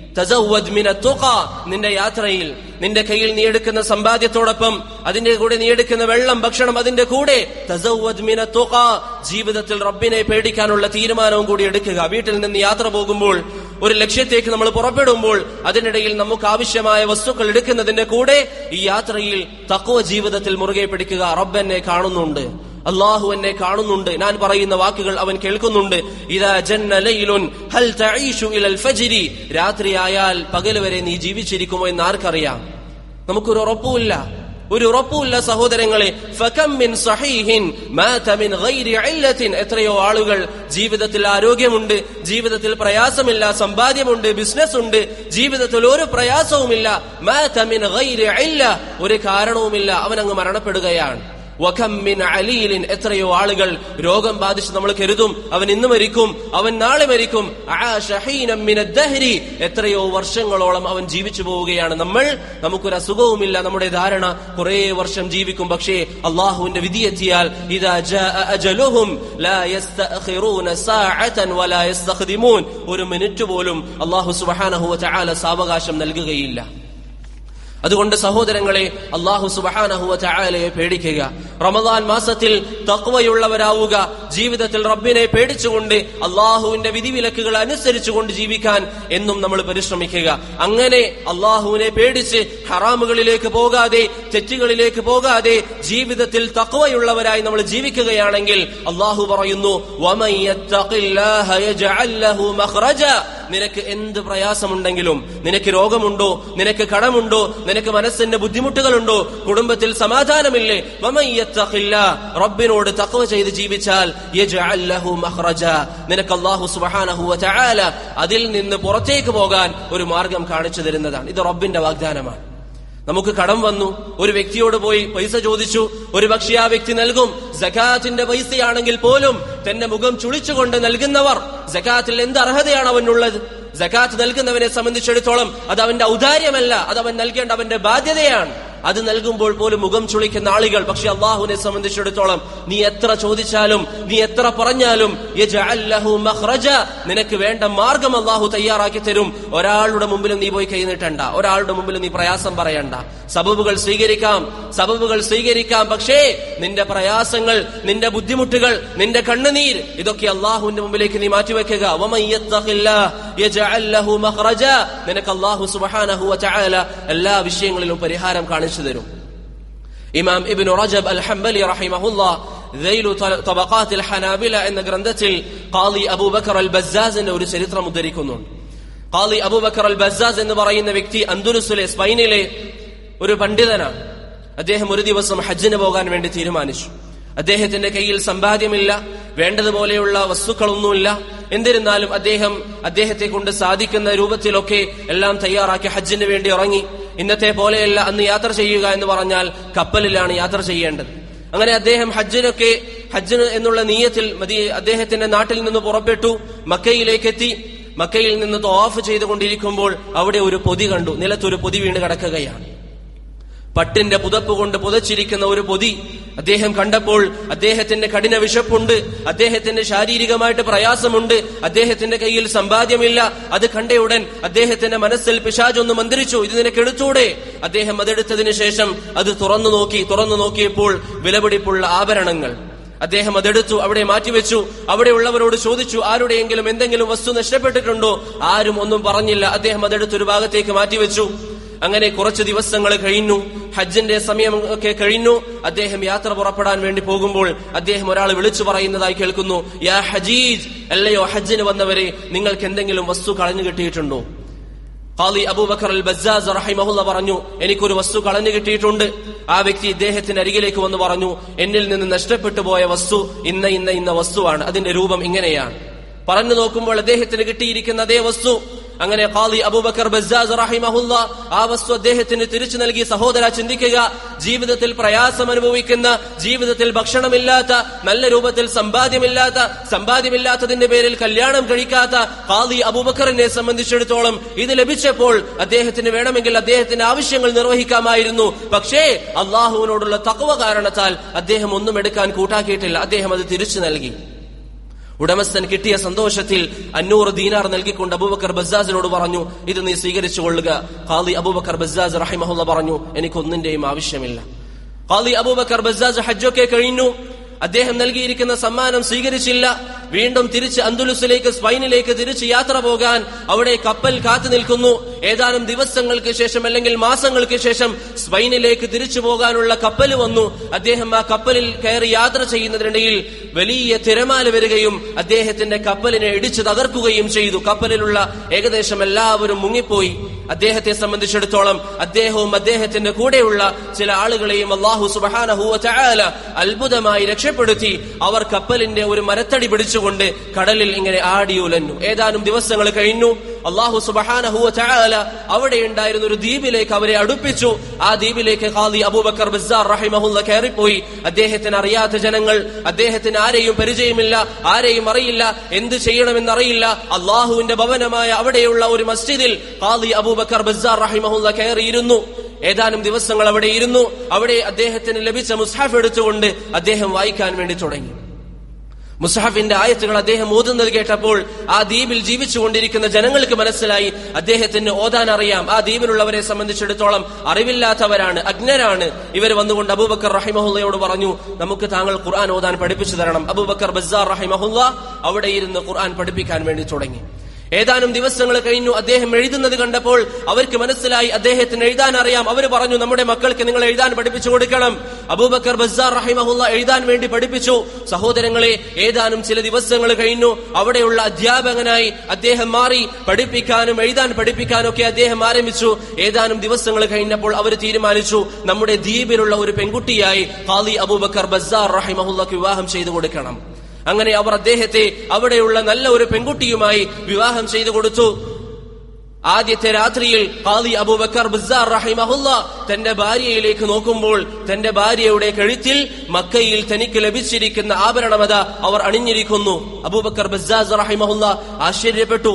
തസവദ് മിന തുക നിന്റെ യാത്രയിൽ നിന്റെ കയ്യിൽ നീ എടുക്കുന്ന സമ്പാദ്യത്തോടൊപ്പം അതിന്റെ കൂടെ നീ എടുക്കുന്ന വെള്ളം ഭക്ഷണം അതിന്റെ കൂടെ തസവദ് മിന തുക ജീവിതത്തിൽ റബ്ബിനെ പേടിക്കാനുള്ള തീരുമാനവും കൂടി എടുക്കുക വീട്ടിൽ നിന്ന് യാത്ര പോകുമ്പോൾ ഒരു ലക്ഷ്യത്തേക്ക് നമ്മൾ പുറപ്പെടുമ്പോൾ അതിനിടയിൽ നമുക്ക് ആവശ്യമായ വസ്തുക്കൾ എടുക്കുന്നതിന്റെ കൂടെ ഈ യാത്രയിൽ തക്കുവ ജീവിതത്തിൽ മുറുകെ പിടിക്കുക റബ്ബ് എന്നെ കാണുന്നുണ്ട് അള്ളാഹു എന്നെ കാണുന്നുണ്ട് ഞാൻ പറയുന്ന വാക്കുകൾ അവൻ കേൾക്കുന്നുണ്ട് ഇതാ ജന്ന ലൈലുൻ ഹൽ തഈഷു ഇലൽ ഫജ്രി രാത്രിയായാൽ പകൽ വരെ നീ ജീവിച്ചിരിക്കുമോ എന്ന് ആർക്കറിയാം നമുക്കൊരു ഉറപ്പുമില്ല ഒരു ഉറപ്പുമില്ല സഹോദരങ്ങളെ ഫകം മിൻ സഹീഹിൻ മാത മിൻ ഗൈരി ഇല്ലത്തിൻ എത്രയോ ആളുകൾ ജീവിതത്തിൽ ആരോഗ്യമുണ്ട് ജീവിതത്തിൽ പ്രയാസമില്ല സമ്പാദ്യമുണ്ട് ബിസിനസ് ഉണ്ട് ജീവിതത്തിൽ ഒരു പ്രയാസവുമില്ല മാത മിൻ ഗൈരി ഇല്ല ഒരു കാരണവുമില്ല അവൻ അങ്ങ് മരണപ്പെടുകയാണ് വഖം മിൻ അലീലിൻ എത്രയോ ആളുകൾ രോഗം ബാധിച്ച് നമ്മൾ കരുതും അവൻ ഇന്ന് മരിക്കും അവൻ നാളെ മരിക്കും ആശ ഹീനം മിന ദഹ്രി എത്രയോ വർഷങ്ങളോളം അവൻ ജീവിച്ചു പോവുകയാണ് നമ്മൾ നമുക്കൊരു അസുഖവുമില്ല നമ്മുടെ ധാരണ കുറെ വർഷം ജീവിക്കും പക്ഷേ അള്ളാഹുവിന്റെ വിധി എത്തിയാൽ ഇതാ ജാഅ അജലുഹും ലാ യസ്തഅഖിറൂന സാഅതൻ വലാ യസ്തഖ്ദിമൂൻ ഒരു മിനിറ്റ് പോലും അള്ളാഹു സുബ്ഹാനഹു വ തആല സാവകാശം നൽകുകയില്ല അതുകൊണ്ട് സഹോദരങ്ങളെ അള്ളാഹു സുബഹാനഹുവ ചായാലയെ പേടിക്കുക റമദാൻ മാസത്തിൽ തക്വയുള്ളവരാവുക ജീവിതത്തിൽ റബ്ബിനെ പേടിച്ചുകൊണ്ട് അള്ളാഹുവിന്റെ വിധിവിലക്കുകൾ അനുസരിച്ചുകൊണ്ട് ജീവിക്കാൻ എന്നും നമ്മൾ പരിശ്രമിക്കുക അങ്ങനെ അള്ളാഹുവിനെ പേടിച്ച് ഹറാമുകളിലേക്ക് പോകാതെ തെറ്റുകളിലേക്ക് പോകാതെ ജീവിതത്തിൽ തക്വയുള്ളവരായി നമ്മൾ ജീവിക്കുകയാണെങ്കിൽ അള്ളാഹു പറയുന്നു "വമൻ യത്തഖില്ലാഹ യജ്അൽ ലഹു മഖ്റജ." നിനക്ക് എന്ത് പ്രയാസമുണ്ടെങ്കിലും നിനക്ക് രോഗമുണ്ടോ നിനക്ക് കടമുണ്ടോ നിനക്ക് മനസ്സിന്റെ ബുദ്ധിമുട്ടുകളുണ്ടോ കുടുംബത്തിൽ സമാധാനമില്ലേ വമൻ യത്തഖില്ലാ, റബ്ബിനോട് തഖ്വ ചെയ്ത് ജീവിച്ചാൽ യജ്അൽ ലഹു മഖ്റജ. നിനക്ക് അല്ലാഹു സുബ്ഹാനഹു വ തആല അതിൽ നിന്ന് പുറത്തേക്ക് പോകാൻ ഒരു മാർഗം കാണിച്ചു തരുന്നതാണ് ഇത് റബ്ബിന്റെ വാഗ്ദാനമാണ് നമുക്ക് കടം വന്നു ഒരു വ്യക്തിയോട് പോയി പൈസ ചോദിച്ചു ഒരു പക്ഷേ ആ വ്യക്തി നൽകും ജക്കാത്തിന്റെ പൈസയാണെങ്കിൽ പോലും തന്റെ മുഖം ചുളിച്ചുകൊണ്ട് നൽകുന്നവർ ജക്കാത്തിൽ എന്ത് അർഹതയാണ് അവനുള്ളത് ജക്കാത്ത് നൽകുന്നവനെ സംബന്ധിച്ചിടത്തോളം അത് അവന്റെ ഔദാര്യമല്ല അത് അവൻ നൽകേണ്ട അവന്റെ ബാധ്യതയാണ് അത് നൽകുമ്പോൾ പോലും മുഖം ചുളിക്കുന്ന ആളുകൾ പക്ഷെ അള്ളാഹുവിനെ സംബന്ധിച്ചിടത്തോളം നീ എത്ര ചോദിച്ചാലും നീ എത്ര പറഞ്ഞാലും യജ്അൽ ലഹു മഖ്റജ. നിനക്ക് വേണ്ട മാർഗം അള്ളാഹു തയ്യാറാക്കി തരും ഒരാളുടെ മുമ്പിലും നീ പോയി കൈ നീട്ടണ്ട ഒരാളുടെ മുമ്പിലും നീ പ്രയാസം പറയണ്ട സബബുകൾ സ്വീകരിക്കാം സബബുകൾ സ്വീകരിക്കാം പക്ഷേ നിന്റെ പ്രയാസങ്ങൾ നിന്റെ ബുദ്ധിമുട്ടുകൾ നിന്റെ കണ്ണുനീർ ഇതൊക്കെ അള്ളാഹുവിന്റെ മുമ്പിലേക്ക് നീ മാറ്റിവെക്കുക വമൻ യത്തഖില്ലാഹ് യജ്അൽ ലഹു മഖ്റജ. നിനക്ക് അള്ളാഹു സുബ്ഹാനഹു വ തആല എല്ലാ വിഷയങ്ങളിലും പരിഹാരം കാണിച്ചു തരും ഇമാം ഇബ്നു റജബ് അൽ ഹംബലി റഹിമഹുല്ലാ ദൈലു തബഖാത്തിൽ ഹനാബില എന്ന ഗ്രന്ഥത്തിൽ ഖാലി അബൂബക്കർ അൽ ബസ്സാസിന്റെ ഒരു ചരിത്രം ഉദ്ധരിക്കുന്നുണ്ട് ഖാലി അബൂബക്കർ അൽ ബസ്സാസ് എന്ന് പറയുന്ന വ്യക്തി അന്തുലുസിലെ സ്പൈനിലെ ഒരു പണ്ഡിതനാണ് അദ്ദേഹം ഒരു ദിവസം ഹജ്ജിന് പോകാൻ വേണ്ടി തീരുമാനിച്ചു അദ്ദേഹത്തിന്റെ കയ്യിൽ സമ്പാദ്യമില്ല വേണ്ടതുപോലെയുള്ള വസ്തുക്കളൊന്നുമില്ല എന്നിരുന്നാലും അദ്ദേഹം അദ്ദേഹത്തെ കൊണ്ട് സാധിക്കുന്ന രൂപത്തിലൊക്കെ എല്ലാം തയ്യാറാക്കി ഹജ്ജിന് വേണ്ടി ഇറങ്ങി ഇന്നത്തെ പോലെയല്ല അന്ന് യാത്ര ചെയ്യുക എന്ന് പറഞ്ഞാൽ കപ്പലിലാണ് യാത്ര ചെയ്യേണ്ടത് അങ്ങനെ അദ്ദേഹം ഹജ്ജിനൊക്കെ ഹജ്ജിന് എന്നുള്ള നീയത്തിൽ മതി അദ്ദേഹത്തിന്റെ നാട്ടിൽ നിന്ന് പുറപ്പെട്ടു മക്കയിലേക്ക് എത്തി മക്കയിൽ നിന്ന് തോഫ് ചെയ്തുകൊണ്ടിരിക്കുമ്പോൾ അവിടെ ഒരു പൊതി കണ്ടു നിലത്തൊരു പൊതി വീണ് കിടക്കുകയാണ് പട്ടിന്റെ പുതപ്പ് കൊണ്ട് പുതച്ചിരിക്കുന്ന ഒരു പൊതി അദ്ദേഹം കണ്ടപ്പോൾ അദ്ദേഹത്തിന്റെ കഠിന വിശപ്പുണ്ട് അദ്ദേഹത്തിന്റെ ശാരീരികമായിട്ട് പ്രയാസമുണ്ട് അദ്ദേഹത്തിന്റെ കയ്യിൽ സമ്പാദ്യമില്ല അത് കണ്ടയുടൻ അദ്ദേഹത്തിന്റെ മനസ്സിൽ പിശാജൊന്ന് മന്ത്രിച്ചു ഇത് നിനക്ക് എടുത്തൂടെ അദ്ദേഹം അതെടുത്തതിന് ശേഷം അത് തുറന്നു നോക്കി തുറന്നു നോക്കിയപ്പോൾ വിലപിടിപ്പുള്ള ആഭരണങ്ങൾ അദ്ദേഹം അതെടുത്തു അവിടെ മാറ്റിവെച്ചു അവിടെയുള്ളവരോട് ചോദിച്ചു ആരുടെയെങ്കിലും എന്തെങ്കിലും വസ്തു നഷ്ടപ്പെട്ടിട്ടുണ്ടോ ആരും ഒന്നും പറഞ്ഞില്ല അദ്ദേഹം അതെടുത്ത് ഒരു ഭാഗത്തേക്ക് മാറ്റിവെച്ചു അങ്ങനെ കുറച്ച് ദിവസങ്ങൾ കഴിഞ്ഞു ഹജ്ജിന്റെ സമയം ഒക്കെ കഴിഞ്ഞു അദ്ദേഹം യാത്ര പുറപ്പെടാൻ വേണ്ടി പോകുമ്പോൾ അദ്ദേഹം ഒരാൾ വിളിച്ചു പറയുന്നതായി കേൾക്കുന്നു യാ ഹജീജ് അല്ലയോ ഹജ്ജിന് വന്നവരെ നിങ്ങൾക്ക് എന്തെങ്കിലും വസ്തു കളഞ്ഞു കിട്ടിയിട്ടുണ്ടോ ഖാലി അബൂബക്കർ അൽ ബസാസ് റഹിമഹുല്ല പറഞ്ഞു എനിക്കൊരു വസ്തു കളഞ്ഞു കിട്ടിയിട്ടുണ്ട് ആ വ്യക്തി ഇദ്ദേഹത്തിന്റെ അരികിലേക്ക് വന്ന് പറഞ്ഞു എന്നിൽ നിന്ന് നഷ്ടപ്പെട്ടു പോയ വസ്തു ഇന്ന ഇന്ന ഇന്ന വസ്തുവാണ് അതിന്റെ രൂപം ഇങ്ങനെയാണ് പറഞ്ഞു നോക്കുമ്പോൾ അദ്ദേഹത്തിന് കിട്ടിയിരിക്കുന്ന അതേ വസ്തു അങ്ങനെ ഖാലി അബൂബക്കർ ബസാസ് റഹിമഹുല്ല ആ വസ്തു അദ്ദേഹത്തിന് തിരിച്ചു നൽകി സഹോദര ചിന്തിക്കുക ജീവിതത്തിൽ പ്രയാസം അനുഭവിക്കുന്ന ജീവിതത്തിൽ ഭക്ഷണമില്ലാത്ത നല്ല രൂപത്തിൽ സമ്പാദ്യമില്ലാത്ത സമ്പാദ്യമില്ലാത്തതിന്റെ പേരിൽ കല്യാണം കഴിക്കാത്ത ഖാലി അബൂബക്കറിനെ സംബന്ധിച്ചിടത്തോളം ഇത് ലഭിച്ചപ്പോൾ അദ്ദേഹത്തിന് വേണമെങ്കിൽ അദ്ദേഹത്തിന്റെ ആവശ്യങ്ങൾ നിർവഹിക്കാമായിരുന്നു പക്ഷേ അള്ളാഹുവിനോടുള്ള തക്കവ കാരണത്താൽ അദ്ദേഹം ഒന്നും എടുക്കാൻ കൂട്ടാക്കിയിട്ടില്ല അദ്ദേഹം അത് തിരിച്ചു നൽകി ഉടമസ്ഥൻ കിട്ടിയ സന്തോഷത്തിൽ അഞ്ഞൂറ് ദീനാർ നൽകിക്കൊണ്ട് അബൂബക്കർ ബസാസിനോട് പറഞ്ഞു ഇത് നീ സ്വീകരിച്ചു കൊള്ളുക ഖാലി അബൂബക്കർ ബസാസ് റഹിമഹുല്ല പറഞ്ഞു എനിക്കൊന്നിന്റെയും ആവശ്യമില്ല ഖാലി അബൂബക്കർ ബസാസ് ഹജ്ജൊക്കെ കഴിഞ്ഞു അദ്ദേഹം നൽകിയിരിക്കുന്ന സമ്മാനം സ്വീകരിച്ചില്ല വീണ്ടും തിരിച്ച് അന്തുലുസിലേക്ക് സ്പൈനിലേക്ക് തിരിച്ച് യാത്ര പോകാൻ അവിടെ കപ്പൽ കാത്തു നിൽക്കുന്നു ഏതാനും ദിവസങ്ങൾക്ക് ശേഷം അല്ലെങ്കിൽ മാസങ്ങൾക്ക് ശേഷം സ്പൈനിലേക്ക് തിരിച്ചു പോകാനുള്ള കപ്പൽ വന്നു അദ്ദേഹം ആ കപ്പലിൽ കയറി യാത്ര ചെയ്യുന്നതിനിടയിൽ വലിയ തിരമാല വരികയും അദ്ദേഹത്തിന്റെ കപ്പലിനെ ഇടിച്ചു തകർക്കുകയും ചെയ്തു കപ്പലിലുള്ള ഏകദേശം എല്ലാവരും മുങ്ങിപ്പോയി അദ്ദേഹത്തെ സംബന്ധിച്ചിടത്തോളം അദ്ദേഹവും അദ്ദേഹത്തിന്റെ കൂടെയുള്ള ചില ആളുകളെയും അള്ളാഹു സുബാനഹുവ ചായാല അത്ഭുതമായി രക്ഷപ്പെടുത്തി അവർ കപ്പലിന്റെ ഒരു മരത്തടി പിടിച്ചുകൊണ്ട് കടലിൽ ഇങ്ങനെ ആടിയുലഞ്ഞു ഏതാനും ദിവസങ്ങൾ കഴിഞ്ഞു അള്ളാഹു സുബഹാനഹുവ ചായാല അവിടെ ഉണ്ടായിരുന്ന ഒരു ദ്വീപിലേക്ക് അവരെ അടുപ്പിച്ചു ആ ദ്വീപിലേക്ക് ഖാദി അബൂബക്കർ ബസാർ റഹിമഹുല്ല കയറിപ്പോയി അദ്ദേഹത്തിന് അറിയാത്ത ജനങ്ങൾ അദ്ദേഹത്തിന് ആരെയും പരിചയമില്ല ആരെയും അറിയില്ല എന്ത് ചെയ്യണമെന്നറിയില്ല അള്ളാഹുവിന്റെ ഭവനമായ അവിടെയുള്ള ഒരു മസ്ജിദിൽ ഖാദി അബൂബക്കർ ബസാർ റഹിമഹുല്ല കയറിയിരുന്നു ഏതാനും ദിവസങ്ങൾ അവിടെ ഇരുന്നു അവിടെ അദ്ദേഹത്തിന് ലഭിച്ച മുസ്ഹാഫ് എടുത്തുകൊണ്ട് അദ്ദേഹം വായിക്കാൻ വേണ്ടി തുടങ്ങി മുസ്ഹഫിന്റെ ആയത്തുകൾ അദ്ദേഹം ഓതുന്നത് കേട്ടപ്പോൾ ആ ദ്വീപിൽ ജീവിച്ചുകൊണ്ടിരിക്കുന്ന ജനങ്ങൾക്ക് മനസ്സിലായി അദ്ദേഹത്തിന് ഓതാൻ അറിയാം ആ ദ്വീപിലുള്ളവരെ സംബന്ധിച്ചിടത്തോളം അറിവില്ലാത്തവരാണ് അജ്ഞരാണ് ഇവർ വന്നുകൊണ്ട് അബൂബക്കർ റഹിമഹുല്ലയോട് പറഞ്ഞു നമുക്ക് താങ്കൾ ഖുർആൻ ഓതാൻ പഠിപ്പിച്ചു തരണം അബൂബക്കർ ബസാർ റഹിമഹുല്ല അവിടെ ഇരുന്ന് ഖുർആൻ പഠിപ്പിക്കാൻ വേണ്ടി തുടങ്ങി ഏതാനും ദിവസങ്ങൾ കഴിഞ്ഞു അദ്ദേഹം എഴുതുന്നത് കണ്ടപ്പോൾ അവർക്ക് മനസ്സിലായി അദ്ദേഹത്തിന് എഴുതാൻ അറിയാം അവർ പറഞ്ഞു നമ്മുടെ മക്കൾക്ക് നിങ്ങൾ എഴുതാൻ പഠിപ്പിച്ചു കൊടുക്കണം അബൂബക്കർ ബസാർ റഹിമഹുല്ല എഴുതാൻ വേണ്ടി പഠിപ്പിച്ചു സഹോദരങ്ങളെ ഏതാനും ചില ദിവസങ്ങൾ കഴിഞ്ഞു അവിടെയുള്ള അധ്യാപകനായി അദ്ദേഹം മാറി പഠിപ്പിക്കാനും എഴുതാൻ പഠിപ്പിക്കാനും ഒക്കെ അദ്ദേഹം ആരംഭിച്ചു ഏതാനും ദിവസങ്ങൾ കഴിഞ്ഞപ്പോൾ അവർ തീരുമാനിച്ചു നമ്മുടെ ദ്വീപിലുള്ള ഒരു പെൺകുട്ടിയായി ഖാലി അബൂബക്കർ ബസാർ റഹിമഹുല്ലക്ക് വിവാഹം ചെയ്തു കൊടുക്കണം അങ്ങനെ അവർ അദ്ദേഹത്തെ അവിടെയുള്ള നല്ല ഒരു പെൺകുട്ടിയുമായി വിവാഹം ചെയ്തു കൊടുത്തു ആദ്യത്തെ രാത്രിയിൽ ഖാദി അബൂബക്കർ ബസാർ റഹിമഹുല്ല തന്റെ ഭാര്യയിലേക്ക് നോക്കുമ്പോൾ തന്റെ ഭാര്യയുടെ കഴുത്തിൽ മക്കയിൽ തനിക്ക് ലഭിച്ചിരിക്കുന്ന ആഭരണമത അവർ അണിഞ്ഞിരിക്കുന്നു അബൂബക്കർ ബസാസ് റഹിമഹുല്ല ആശ്ചര്യപ്പെട്ടു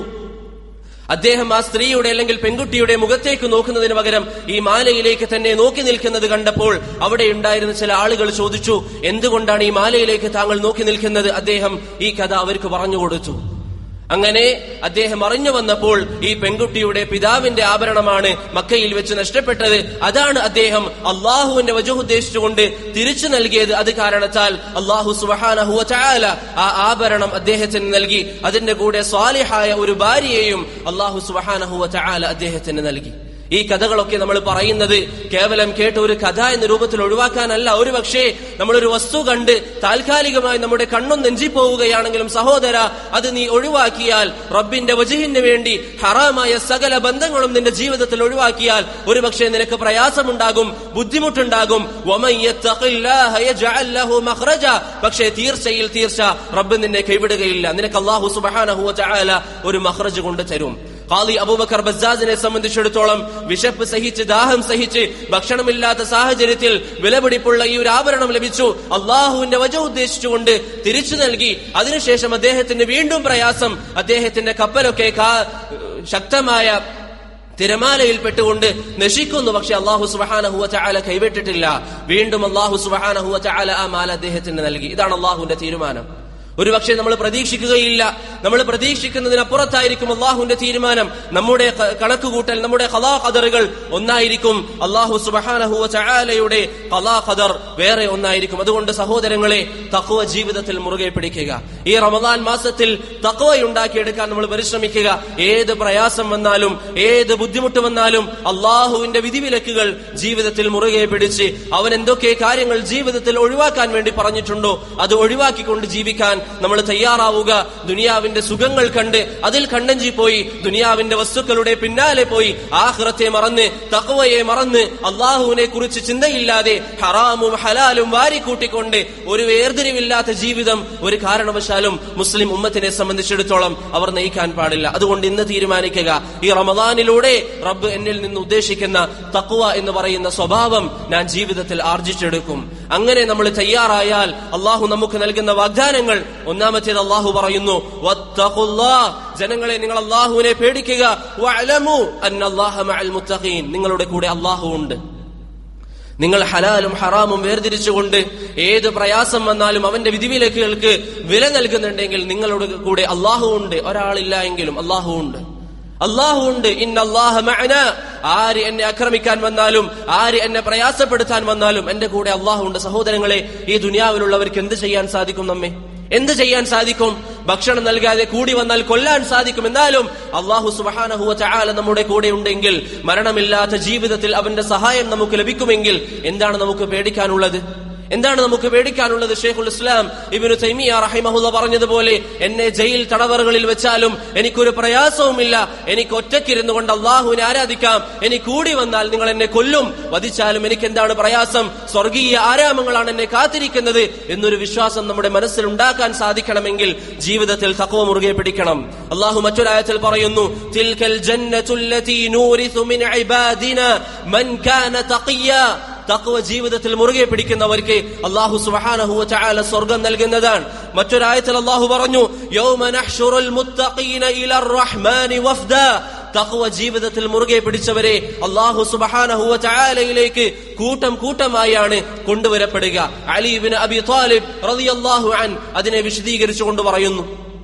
അദ്ദേഹം ആ സ്ത്രീയുടെ അല്ലെങ്കിൽ പെൺകുട്ടിയുടെ മുഖത്തേക്ക് നോക്കുന്നതിന് പകരം ഈ മാലയിലേക്ക് തന്നെ നോക്കി നിൽക്കുന്നത് കണ്ടപ്പോൾ അവിടെ ഉണ്ടായിരുന്ന ചില ആളുകൾ ചോദിച്ചു എന്തുകൊണ്ടാണ് ഈ മാലയിലേക്ക് താങ്കൾ നോക്കി നിൽക്കുന്നത് അദ്ദേഹം ഈ കഥ അവർക്ക് പറഞ്ഞു കൊടുത്തു അങ്ങനെ അദ്ദേഹം അറിഞ്ഞു വന്നപ്പോൾ ഈ പെൺകുട്ടിയുടെ പിതാവിന്റെ ആഭരണമാണ് മക്കയിൽ വെച്ച് നഷ്ടപ്പെട്ടത് അതാണ് അദ്ദേഹം അള്ളാഹുവിന്റെ വജു ഉദ്ദേശിച്ചുകൊണ്ട് തിരിച്ചു നൽകിയത് അത് കാരണത്താൽ അള്ളാഹു സുബഹാനഹുവ ചായാല ആ ആഭരണം അദ്ദേഹത്തിന് നൽകി അതിന്റെ കൂടെ സ്വാലിഹായ ഒരു ഭാര്യയെയും അള്ളാഹു സുബഹാനഹുവ ചായാല അദ്ദേഹത്തിന് നൽകി ഈ കഥകളൊക്കെ നമ്മൾ പറയുന്നത് കേവലം കേട്ട ഒരു കഥ എന്ന രൂപത്തിൽ ഒഴിവാക്കാനല്ല ഒരു പക്ഷേ നമ്മളൊരു വസ്തു കണ്ട് താൽക്കാലികമായി നമ്മുടെ കണ്ണും നെഞ്ചിപ്പോവുകയാണെങ്കിലും സഹോദര അത് നീ ഒഴിവാക്കിയാൽ റബ്ബിന്റെ വജുഹിന് വേണ്ടി ഹറാമായ സകല ബന്ധങ്ങളും നിന്റെ ജീവിതത്തിൽ ഒഴിവാക്കിയാൽ ഒരു പക്ഷേ നിനക്ക് പ്രയാസമുണ്ടാകും ബുദ്ധിമുട്ടുണ്ടാകും പക്ഷേ തീർച്ചയിൽ തീർച്ച റബ്ബ് നിന്നെ കൈവിടുകയില്ല നിനക്ക് അള്ളാഹു സുബാനഹുവ ചായാല ഒരു മഹ്റജ് കൊണ്ട് തരും ഖാദി അബൂബക്കർ ബസാസിനെ സംബന്ധിച്ചിടത്തോളം വിശപ്പ് സഹിച്ച് ദാഹം സഹിച്ച് ഭക്ഷണമില്ലാത്ത സാഹചര്യത്തിൽ വിലപിടിപ്പുള്ള ഈ ഒരു ആഭരണം ലഭിച്ചു അള്ളാഹുവിന്റെ വജ ഉദ്ദേശിച്ചുകൊണ്ട് തിരിച്ചു നൽകി അതിനുശേഷം അദ്ദേഹത്തിന് വീണ്ടും പ്രയാസം അദ്ദേഹത്തിന്റെ കപ്പലൊക്കെ ശക്തമായ തിരമാലയിൽ പെട്ടുകൊണ്ട് നശിക്കുന്നു പക്ഷെ അള്ളാഹു സുബഹാനഹുവ ചാല കൈവിട്ടിട്ടില്ല വീണ്ടും അള്ളാഹു സുബഹാനഹുവ ചാല ആ മാല അദ്ദേഹത്തിന് നൽകി ഇതാണ് അള്ളാഹുവിന്റെ തീരുമാനം ഒരുപക്ഷെ നമ്മൾ പ്രതീക്ഷിക്കുകയില്ല നമ്മൾ പ്രതീക്ഷിക്കുന്നതിനപ്പുറത്തായിരിക്കും അള്ളാഹുവിന്റെ തീരുമാനം നമ്മുടെ ക- കണക്കുകൂട്ടൽ നമ്മുടെ കലാ ഖദറുകൾ ഒന്നായിരിക്കും അള്ളാഹു സുബഹാനഹുവ ചായാലയുടെ കലാ ഖദർ വേറെ ഒന്നായിരിക്കും അതുകൊണ്ട് സഹോദരങ്ങളെ തക്കുവ ജീവിതത്തിൽ മുറുകെ പിടിക്കുക ഈ റമദാൻ മാസത്തിൽ തക്കുവയുണ്ടാക്കിയെടുക്കാൻ നമ്മൾ പരിശ്രമിക്കുക ഏത് പ്രയാസം വന്നാലും ഏത് ബുദ്ധിമുട്ട് വന്നാലും അള്ളാഹുവിന്റെ വിധിവിലക്കുകൾ ജീവിതത്തിൽ മുറുകെ പിടിച്ച് അവൻ എന്തൊക്കെ കാര്യങ്ങൾ ജീവിതത്തിൽ ഒഴിവാക്കാൻ വേണ്ടി പറഞ്ഞിട്ടുണ്ടോ അത് ഒഴിവാക്കിക്കൊണ്ട് ജീവിക്കാൻ നമ്മൾ തയ്യാറാവുക ദുനിയാവിന്റെ സുഖങ്ങൾ കണ്ട് അതിൽ കണ്ടഞ്ചി പോയി ദുനിയാവിന്റെ വസ്തുക്കളുടെ പിന്നാലെ പോയി ആഹ്റത്തെ മറന്ന് തക്കവയെ മറന്ന് അള്ളാഹുവിനെ കുറിച്ച് ചിന്തയില്ലാതെ ഹറാമും ഹലാലും വാരിക്കൂട്ടിക്കൊണ്ട് ഒരു വേർതിരിവില്ലാത്ത ജീവിതം ഒരു കാരണവശാലും മുസ്ലിം ഉമ്മത്തിനെ സംബന്ധിച്ചിടത്തോളം അവർ നയിക്കാൻ പാടില്ല അതുകൊണ്ട് ഇന്ന് തീരുമാനിക്കുക ഈ റമദാനിലൂടെ റബ്ബ് എന്നിൽ നിന്ന് ഉദ്ദേശിക്കുന്ന തക്കുവ എന്ന് പറയുന്ന സ്വഭാവം ഞാൻ ജീവിതത്തിൽ ആർജിച്ചെടുക്കും അങ്ങനെ നമ്മൾ തയ്യാറായാൽ അള്ളാഹു നമുക്ക് നൽകുന്ന വാഗ്ദാനങ്ങൾ ഒന്നാമത്തേത് അള്ളാഹു പറയുന്നു "വത്തഖുല്ലാ." ജനങ്ങളെ നിങ്ങൾ അള്ളാഹുവിനെ പേടിക്കുക വഅലമു അന്നല്ലാഹ മഅൽ മുത്തഖീൻ നിങ്ങളുടെ കൂടെ അള്ളാഹു ഉണ്ട് നിങ്ങൾ ഹലാലും ഹറാമും വേർതിരിച്ചുകൊണ്ട് ഏത് പ്രയാസം വന്നാലും അവന്റെ വിധിവിലക്കുകൾക്ക് വില നൽകുന്നുണ്ടെങ്കിൽ നിങ്ങളുടെ കൂടെ അള്ളാഹു ഉണ്ട് ഒരാളില്ല എങ്കിലും അള്ളാഹു ഉണ്ട് അള്ളാഹു ഉണ്ട് ഇന്നല്ലാഹ മഅന ആര് എന്നെ ആക്രമിക്കാൻ വന്നാലും ആര് എന്നെ പ്രയാസപ്പെടുത്താൻ വന്നാലും എന്റെ കൂടെ അള്ളാഹു ഉണ്ട് സഹോദരങ്ങളെ ഈ ദുനിയാവിലുള്ളവർക്ക് എന്ത് ചെയ്യാൻ സാധിക്കും നമ്മെ എന്ത് ചെയ്യാൻ സാധിക്കും ഭക്ഷണം നൽകാതെ കൂടി വന്നാൽ കൊല്ലാൻ സാധിക്കും എന്നാലും അള്ളാഹു സുബഹാനഹുവ ചാല നമ്മുടെ കൂടെ ഉണ്ടെങ്കിൽ മരണമില്ലാത്ത ജീവിതത്തിൽ അവന്റെ സഹായം നമുക്ക് ലഭിക്കുമെങ്കിൽ എന്താണ് നമുക്ക് പേടിക്കാനുള്ളത് എന്താണ് നമുക്ക് പേടിക്കാനുള്ളത് ഷെയ്ഖുൽ ഇസ്ലാം ഇബിനു തൈമിയ റഹിമഹുല്ല പറഞ്ഞതുപോലെ എന്നെ ജയിൽ തടവറകളിൽ വെച്ചാലും എനിക്കൊരു പ്രയാസവുമില്ല എനിക്ക് ഒറ്റയ്ക്കിരുന്നു കൊണ്ട് അള്ളാഹുവിനെ ആരാധിക്കാം എനിക്ക് കൂടി വന്നാൽ നിങ്ങൾ എന്നെ കൊല്ലും വധിച്ചാലും എനിക്ക് എന്താണ് പ്രയാസം സ്വർഗീയ ആരാമങ്ങളാണ് എന്നെ കാത്തിരിക്കുന്നത് എന്നൊരു വിശ്വാസം നമ്മുടെ മനസ്സിൽ ഉണ്ടാക്കാൻ സാധിക്കണമെങ്കിൽ ജീവിതത്തിൽ തക്കവ മുറുകെ പിടിക്കണം അള്ളാഹു മറ്റൊരായത്തിൽ പറയുന്നു തിൽക്കൽ ജന്നത്തുല്ലതി നൂരിസു മിൻ ഇബാദിന മൻ കാന തഖിയ തഖ്വ ജീവിതത്തിൽ മുറുകെ പിടിക്കുന്നവർക്ക് അള്ളാഹു സുബ്ഹാനഹു വതആല സ്വർഗം നൽകുന്നതാണ് മറ്റൊരായത്തിൽ അള്ളാഹു പറഞ്ഞു യൗമ നഹ്ശുറുൽ മുത്തഖീന ഇലർ റഹ്മാനി വഫ്ദ തഖ്വ ജീവിതത്തിൽ മുറുകെ പിടിച്ചവരെ അള്ളാഹു സുബ്ഹാനഹു വതആലയിലേക്ക് കൂട്ടം കൂട്ടമായാണ് കൊണ്ടുവരപ്പെടുക അലി ഇബ്നു അബി ത്വാലിബ് റളിയല്ലാഹു അൻ അതിനെ വിശദീകരിച്ചുകൊണ്ട് പറയുന്നു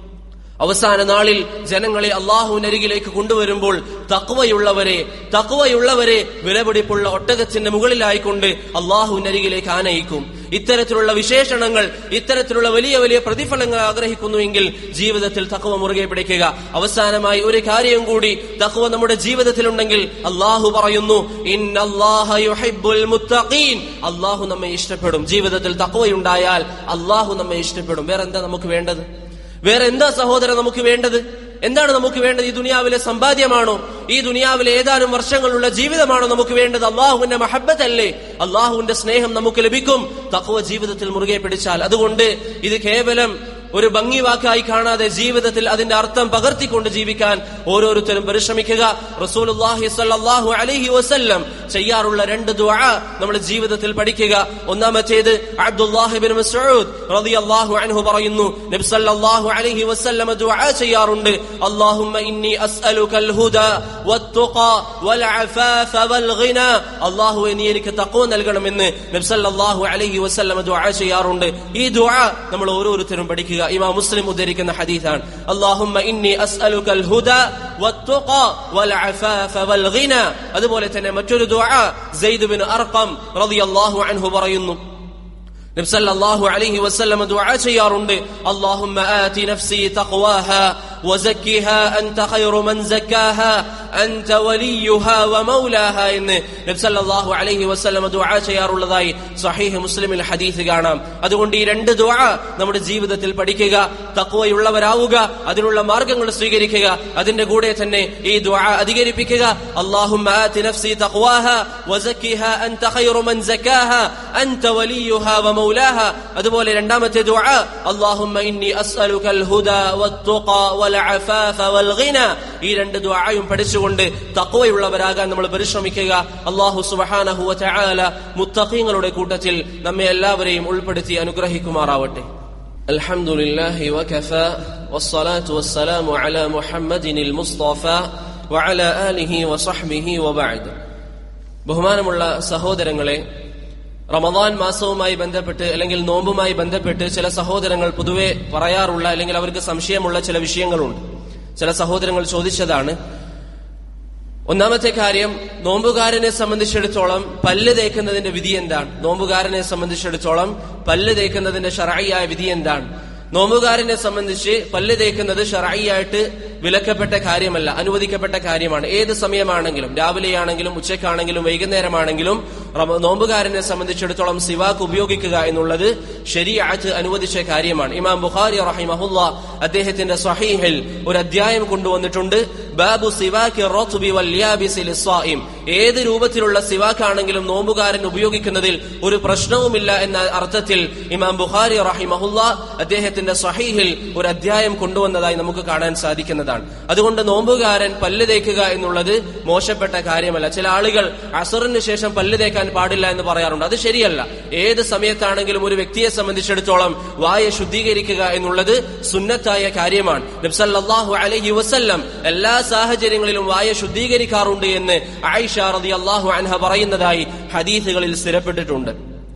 അവസാന നാളിൽ ജനങ്ങളെ അള്ളാഹുവിനരികിലേക്ക് കൊണ്ടുവരുമ്പോൾ തക്വയുള്ളവരെ തക്വയുള്ളവരെ വിലപിടിപ്പുള്ള ഒട്ടകത്തിന്റെ മുകളിലായിക്കൊണ്ട് അള്ളാഹുവിനരികിലേക്ക് ആനയിക്കും ഇത്തരത്തിലുള്ള വിശേഷണങ്ങൾ ഇത്തരത്തിലുള്ള വലിയ വലിയ പ്രതിഫലങ്ങൾ ആഗ്രഹിക്കുന്നുവെങ്കിൽ ജീവിതത്തിൽ തക്വ മുറുകെ പിടിക്കുക അവസാനമായി ഒരു കാര്യം കൂടി തക്വ നമ്മുടെ ജീവിതത്തിലുണ്ടെങ്കിൽ അള്ളാഹു പറയുന്നു ഇന്നല്ലാഹ യുഹിബ്ബുൽ മുത്തഖീൻ അള്ളാഹു നമ്മെ ഇഷ്ടപ്പെടും ജീവിതത്തിൽ തക്വയുണ്ടായാൽ അള്ളാഹു നമ്മെ ഇഷ്ടപ്പെടും വേറെ എന്താ നമുക്ക് വേണ്ടത് വേറെ എന്താ സഹോദരൻ നമുക്ക് വേണ്ടത് എന്താണ് നമുക്ക് വേണ്ടത് ഈ ദുനിയാവിലെ സമ്പാദ്യമാണോ ഈ ദുനിയാവിലെ ഏതാനും വർഷങ്ങളുള്ള ജീവിതമാണോ നമുക്ക് വേണ്ടത് അള്ളാഹുവിന്റെ മഹബത്തല്ലേ അള്ളാഹുവിന്റെ സ്നേഹം നമുക്ക് ലഭിക്കും തക്കവ ജീവിതത്തിൽ മുറുകെ പിടിച്ചാൽ അതുകൊണ്ട് ഇത് കേവലം ഒരു ഭംഗി വാക്കായി കാണാതെ ജീവിതത്തിൽ അതിന്റെ അർത്ഥം പകർത്തിക്കൊണ്ട് ജീവിക്കാൻ ഓരോരുത്തരും പരിശ്രമിക്കുക റസൂലുള്ളാഹി സ്വല്ലല്ലാഹു അലൈഹി വസല്ലം ചെയ്യാറുള്ള രണ്ട് ദുആ നമ്മൾ ജീവിതത്തിൽ പഠിക്കുക ഒന്നാമത്തേത് അബ്ദുല്ലാഹി ബിൻ മസ്ഊദ് റളിയല്ലാഹു അൻഹു പറയുന്നു നബി സല്ലല്ലാഹു അലൈഹി വസല്ലം ദുആ ചെയ്യാറുണ്ട് അല്ലാഹുമ്മ ഇന്നി അസ്അലുകൽ ഹുദാ വത്തുഖാ വൽ അഫാഫ വൽ ഗിന അല്ലാഹുവേ നീ എനിക്ക് തഖ്വ നൽകണമെന്ന് നബി സല്ലല്ലാഹു അലൈഹി വസല്ലം ദുആ ചെയ്യാറുണ്ട് ഈ ദുആ നമ്മൾ ഓരോരുത്തരും പഠിക്കുക ഇമാം മുസ്ലിം ഉദ്ധരിക്കുന്ന ഹദീസാണ് അല്ലാഹുമ്മ ഇന്നി അസ്അലുകൽ ഹുദാ വത്തുഖാ വൽ അഫാഫ വൽ ഗിന അതുപോലെ തന്നെ മറ്റൊരു ദുആ സെയ്ദ് ബിൻ അർഖം റളിയല്ലാഹു അൻഹു പറയുന്നു നബി സല്ലല്ലാഹു അലൈഹി വസല്ലം ദുആ ചെയ്യാറുണ്ട് അല്ലാഹുമ്മ ആതി നഫ്സി തഖ്വാഹ വസക്കിഹാ അൻത ഖൈറു മൻ സക്കാഹാ അൻത വലിയുഹാ വമൗലാഹാ എന്ന് നബി സല്ലല്ലാഹു അലൈഹി വസല്ലം ദുആ ചെയ്യാറുള്ളതായി സ്വഹീഹ് മുസ്ലിമിൽ ഹദീസ് കാണാം അതുകൊണ്ട് ഈ രണ്ട് ദുആ നമ്മുടെ ജീവിതത്തിൽ പഠിക്കുക തഖ്വയുള്ളവരാവുക അതിനുള്ള മാർഗങ്ങൾ സ്വീകരിക്കുക അതിന്റെ കൂടെ തന്നെ ഈ ദുആ അധികരിപ്പിക്കുക അല്ലാഹുമ്മ ആതി നഫ്സി തഖ്വാഹ വസക്കിഹാ അൻത ഖൈറു മൻ സക്കാഹാ അൻത വലിയുഹാ വമൗലാഹ അതുപോലെ രണ്ടാമത്തെ ദുആ അല്ലാഹുമ്മ ഇന്നി അസ്അലുകൽ ഹുദാ വത്തുഖാ വൽ അഫാഫ വൽ ഗിന ഈ രണ്ട് ദുആയും പഠിച്ചുകൊണ്ട് തഖ്വയുള്ളവരാകാൻ നമ്മൾ പരിശ്രമിക്കുക അല്ലാഹു സുബ്ഹാനഹു വ തആല മുത്തഖീങ്ങളുടെ കൂട്ടത്തിൽ നമ്മെ എല്ലാവരെയും ഉൾപ്പെടുത്തി അനുഗ്രഹിക്കുമാറാവട്ടെ الحمد لله وكفى والصلاة والسلام على محمد المصطفى وعلى آله وصحبه وبعد ബഹുമാനമുള്ള സഹോദരങ്ങളെ റമദാൻ മാസവുമായി ബന്ധപ്പെട്ട് അല്ലെങ്കിൽ നോമ്പുമായി ബന്ധപ്പെട്ട് ചില സഹോദരങ്ങൾ പൊതുവെ പറയാറുള്ള അല്ലെങ്കിൽ അവർക്ക് സംശയമുള്ള ചില വിഷയങ്ങളുണ്ട് ചില സഹോദരങ്ങൾ ചോദിച്ചതാണ് ഒന്നാമത്തെ കാര്യം നോമ്പുകാരനെ സംബന്ധിച്ചിടത്തോളം പല്ല് തേക്കുന്നതിന്റെ വിധി എന്താണ് നോമ്പുകാരനെ സംബന്ധിച്ചിടത്തോളം പല്ല് തേക്കുന്നതിന്റെ ഷറായിയായ വിധി എന്താണ് നോമ്പുകാരനെ സംബന്ധിച്ച് പല്ല് തേക്കുന്നത് ഷറായിയായിട്ട് വിലക്കപ്പെട്ട കാര്യമല്ല അനുവദിക്കപ്പെട്ട കാര്യമാണ് ഏത് സമയമാണെങ്കിലും രാവിലെയാണെങ്കിലും ഉച്ചക്കാണെങ്കിലും വൈകുന്നേരമാണെങ്കിലും റമ- നോമ്പുകാരനെ സംബന്ധിച്ചിടത്തോളം സിവാക്ക് ഉപയോഗിക്കുക എന്നുള്ളത് ശരിയാറ്റ് അനുവദിച്ച കാര്യമാണ് ഇമാം ബുഖാരി റഹിമഹുല്ല അദ്ദേഹത്തിന്റെ സഹീഹിൽ ഒരു അധ്യായം കൊണ്ടുവന്നിട്ടുണ്ട് ബാബു സിവാക്ക് റത്ബി വൽ യാബിസി ലിസ്സായിം ഏത് രൂപത്തിലുള്ള സിവാക്കാണെങ്കിലും നോമ്പുകാരൻ ഉപയോഗിക്കുന്നതിൽ ഒരു പ്രശ്നവുമില്ല എന്ന അർത്ഥത്തിൽ ഇമാം ബുഖാരി റഹിമഹുല്ല അദ്ദേഹത്തിന്റെ സഹീഹിൽ ഒരു അധ്യായം കൊണ്ടുവന്നതായി നമുക്ക് കാണാൻ സാധിക്കുന്നതാണ് അതുകൊണ്ട് നോമ്പുകാരൻ പല്ല് തേക്കുക എന്നുള്ളത് മോശപ്പെട്ട കാര്യമല്ല ചില ആളുകൾ അസറിന് ശേഷം പല്ല് തേക്കാൻ പാടില്ല എന്ന് പറയാറുണ്ട് അത് ശരിയല്ല ഏത് സമയത്താണെങ്കിലും ഒരു വ്യക്തിയെ സംബന്ധിച്ചിടത്തോളം വായ ശുദ്ധീകരിക്കുക എന്നുള്ളത് സുന്നത്തായ കാര്യമാണ് നബ്സല്ലാഹു അലൈഹി വസല്ലം എല്ലാ സാഹചര്യങ്ങളിലും വായ ശുദ്ധീകരിക്കാറുണ്ട് എന്ന് ആയിഷ റതി അള്ളാഹു അൻഹ പറയുന്നതായി ഹദീസുകളിൽ സ്ഥിരപ്പെട്ടിട്ടുണ്ട്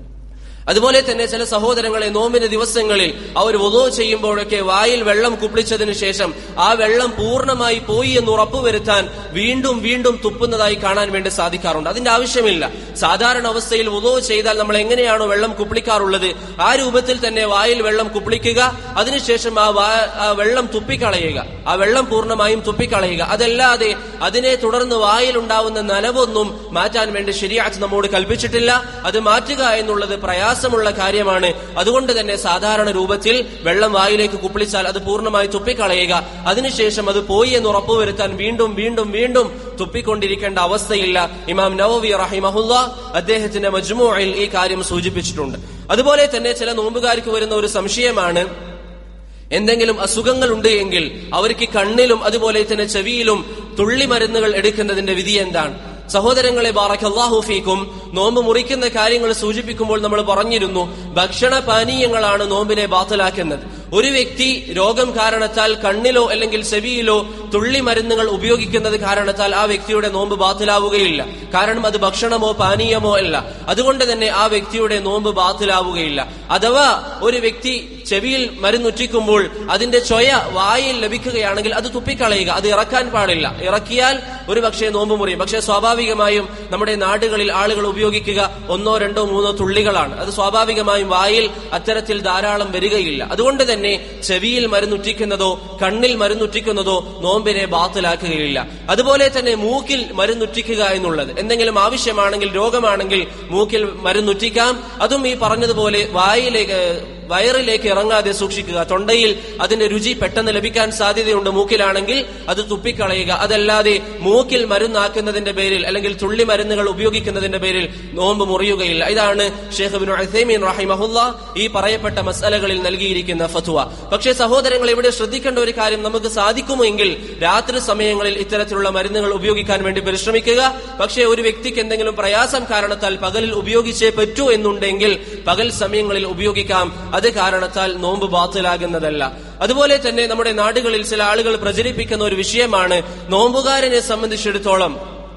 അതുപോലെ തന്നെ ചില സഹോദരങ്ങളെ നോമ്പിന്റെ ദിവസങ്ങളിൽ അവർ വധോ ചെയ്യുമ്പോഴൊക്കെ വായിൽ വെള്ളം കുപ്പിളിച്ചതിന് ശേഷം ആ വെള്ളം പൂർണ്ണമായി പോയി എന്ന് ഉറപ്പുവരുത്താൻ വീണ്ടും വീണ്ടും തുപ്പുന്നതായി കാണാൻ വേണ്ടി സാധിക്കാറുണ്ട് അതിന്റെ ആവശ്യമില്ല സാധാരണ അവസ്ഥയിൽ വധോ ചെയ്താൽ നമ്മൾ എങ്ങനെയാണോ വെള്ളം കുപ്പിളിക്കാറുള്ളത് ആ രൂപത്തിൽ തന്നെ വായിൽ വെള്ളം കുപ്പിളിക്കുക അതിനുശേഷം ആ വാ- ആ വെള്ളം തുപ്പിക്കളയുക ആ വെള്ളം പൂർണ്ണമായും തുപ്പിക്കളയുക അതല്ലാതെ അതിനെ തുടർന്ന് വായിൽ ഉണ്ടാവുന്ന നനവൊന്നും മാറ്റാൻ വേണ്ടി ശരിയാച്ച് നമ്മോട് കൽപ്പിച്ചിട്ടില്ല അത് മാറ്റുക എന്നുള്ളത് പ്രയാസമുള്ള കാര്യമാണ് അതുകൊണ്ട് തന്നെ സാധാരണ രൂപത്തിൽ വെള്ളം വായിലേക്ക് കുപ്പിളിച്ചാൽ അത് പൂർണ്ണമായി തുപ്പിക്കളയുക അതിനുശേഷം അത് പോയി എന്ന് ഉറപ്പുവരുത്താൻ വീണ്ടും വീണ്ടും വീണ്ടും തുപ്പിക്കൊണ്ടിരിക്കേണ്ട അവസ്ഥയില്ല ഇമാം നവവി റഹിമഹുല്ല അദ്ദേഹത്തിന്റെ മജ്മുഅയിൽ ഈ കാര്യം സൂചിപ്പിച്ചിട്ടുണ്ട് അതുപോലെ തന്നെ ചില നോമ്പുകാർക്ക് വരുന്ന ഒരു സംശയമാണ് എന്തെങ്കിലും അസുഖങ്ങൾ ഉണ്ട് എങ്കിൽ അവർക്ക് കണ്ണിലും അതുപോലെ തന്നെ ചെവിയിലും തുള്ളി മരുന്നുകൾ എടുക്കുന്നതിന്റെ വിധി എന്താണ് സഹോദരങ്ങളെ ബാറക്കല്ലാഹു ഫീക്കും നോമ്പ് മുറിക്കുന്ന കാര്യങ്ങൾ സൂചിപ്പിക്കുമ്പോൾ നമ്മൾ പറഞ്ഞിരുന്നു ഭക്ഷണ പാനീയങ്ങളാണ് നോമ്പിനെ ബാത്തലാക്കുന്നത് ഒരു വ്യക്തി രോഗം കാരണത്താൽ കണ്ണിലോ അല്ലെങ്കിൽ ചെവിയിലോ തുള്ളി മരുന്നുകൾ ഉപയോഗിക്കുന്നത് കാരണത്താൽ ആ വ്യക്തിയുടെ നോമ്പ് ബാത്തിലാവുകയില്ല കാരണം അത് ഭക്ഷണമോ പാനീയമോ അല്ല അതുകൊണ്ട് തന്നെ ആ വ്യക്തിയുടെ നോമ്പ് ബാത്തിലാവുകയില്ല അഥവാ ഒരു വ്യക്തി ചെവിയിൽ മരുന്നുറ്റിക്കുമ്പോൾ അതിന്റെ ചൊയ വായിൽ ലഭിക്കുകയാണെങ്കിൽ അത് തുപ്പിക്കളയുക അത് ഇറക്കാൻ പാടില്ല ഇറക്കിയാൽ ഒരു പക്ഷേ നോമ്പ് മുറിയും പക്ഷേ സ്വാഭാവികമായും നമ്മുടെ നാടുകളിൽ ആളുകൾ ഉപയോഗിക്കുക ഒന്നോ രണ്ടോ മൂന്നോ തുള്ളികളാണ് അത് സ്വാഭാവികമായും വായിൽ അത്തരത്തിൽ ധാരാളം വരികയില്ല അതുകൊണ്ട് തന്നെ ചെവിയിൽ മരുന്നുറ്റിക്കുന്നതോ കണ്ണിൽ മരുന്നുറ്റിക്കുന്നതോ നോമ്പിനെ ബാത്തിലാക്കുകയില്ല അതുപോലെ തന്നെ മൂക്കിൽ മരുന്നുറ്റിക്കുക എന്നുള്ളത് എന്തെങ്കിലും ആവശ്യമാണെങ്കിൽ രോഗമാണെങ്കിൽ മൂക്കിൽ മരുന്നുറ്റിക്കാം അതും ഈ പറഞ്ഞതുപോലെ വായിലേക്ക് വയറിലേക്ക് ഇറങ്ങാതെ സൂക്ഷിക്കുക തൊണ്ടയിൽ അതിന്റെ രുചി പെട്ടെന്ന് ലഭിക്കാൻ സാധ്യതയുണ്ട് മൂക്കിലാണെങ്കിൽ അത് തുപ്പിക്കളയുക അതല്ലാതെ മൂക്കിൽ മരുന്നാക്കുന്നതിന്റെ പേരിൽ അല്ലെങ്കിൽ തുള്ളി മരുന്നുകൾ ഉപയോഗിക്കുന്നതിന്റെ പേരിൽ നോമ്പ് മുറിയുകയില്ല ഇതാണ് ഷെയ്ഖ് ബിൻ ഉസൈമീൻ റഹിമഹുല്ല ഈ പറയപ്പെട്ട മസലകളിൽ നൽകിയിരിക്കുന്ന ഫത്വ പക്ഷേ സഹോദരങ്ങൾ ഇവിടെ ശ്രദ്ധിക്കേണ്ട ഒരു കാര്യം നമുക്ക് സാധിക്കുമെങ്കിൽ രാത്രി സമയങ്ങളിൽ ഇത്തരത്തിലുള്ള മരുന്നുകൾ ഉപയോഗിക്കാൻ വേണ്ടി പരിശ്രമിക്കുക പക്ഷേ ഒരു വ്യക്തിക്ക് എന്തെങ്കിലും പ്രയാസം കാരണത്താൽ പകലിൽ ഉപയോഗിച്ചേ പറ്റൂ എന്നുണ്ടെങ്കിൽ പകൽ സമയങ്ങളിൽ ഉപയോഗിക്കാം അത് കാരണത്താൽ നോമ്പ് ബാത്തിലാകുന്നതല്ല അതുപോലെ തന്നെ നമ്മുടെ നാടുകളിൽ ചില ആളുകൾ പ്രചരിപ്പിക്കുന്ന ഒരു വിഷയമാണ് നോമ്പുകാരനെ സംബന്ധിച്ചിടത്തോളം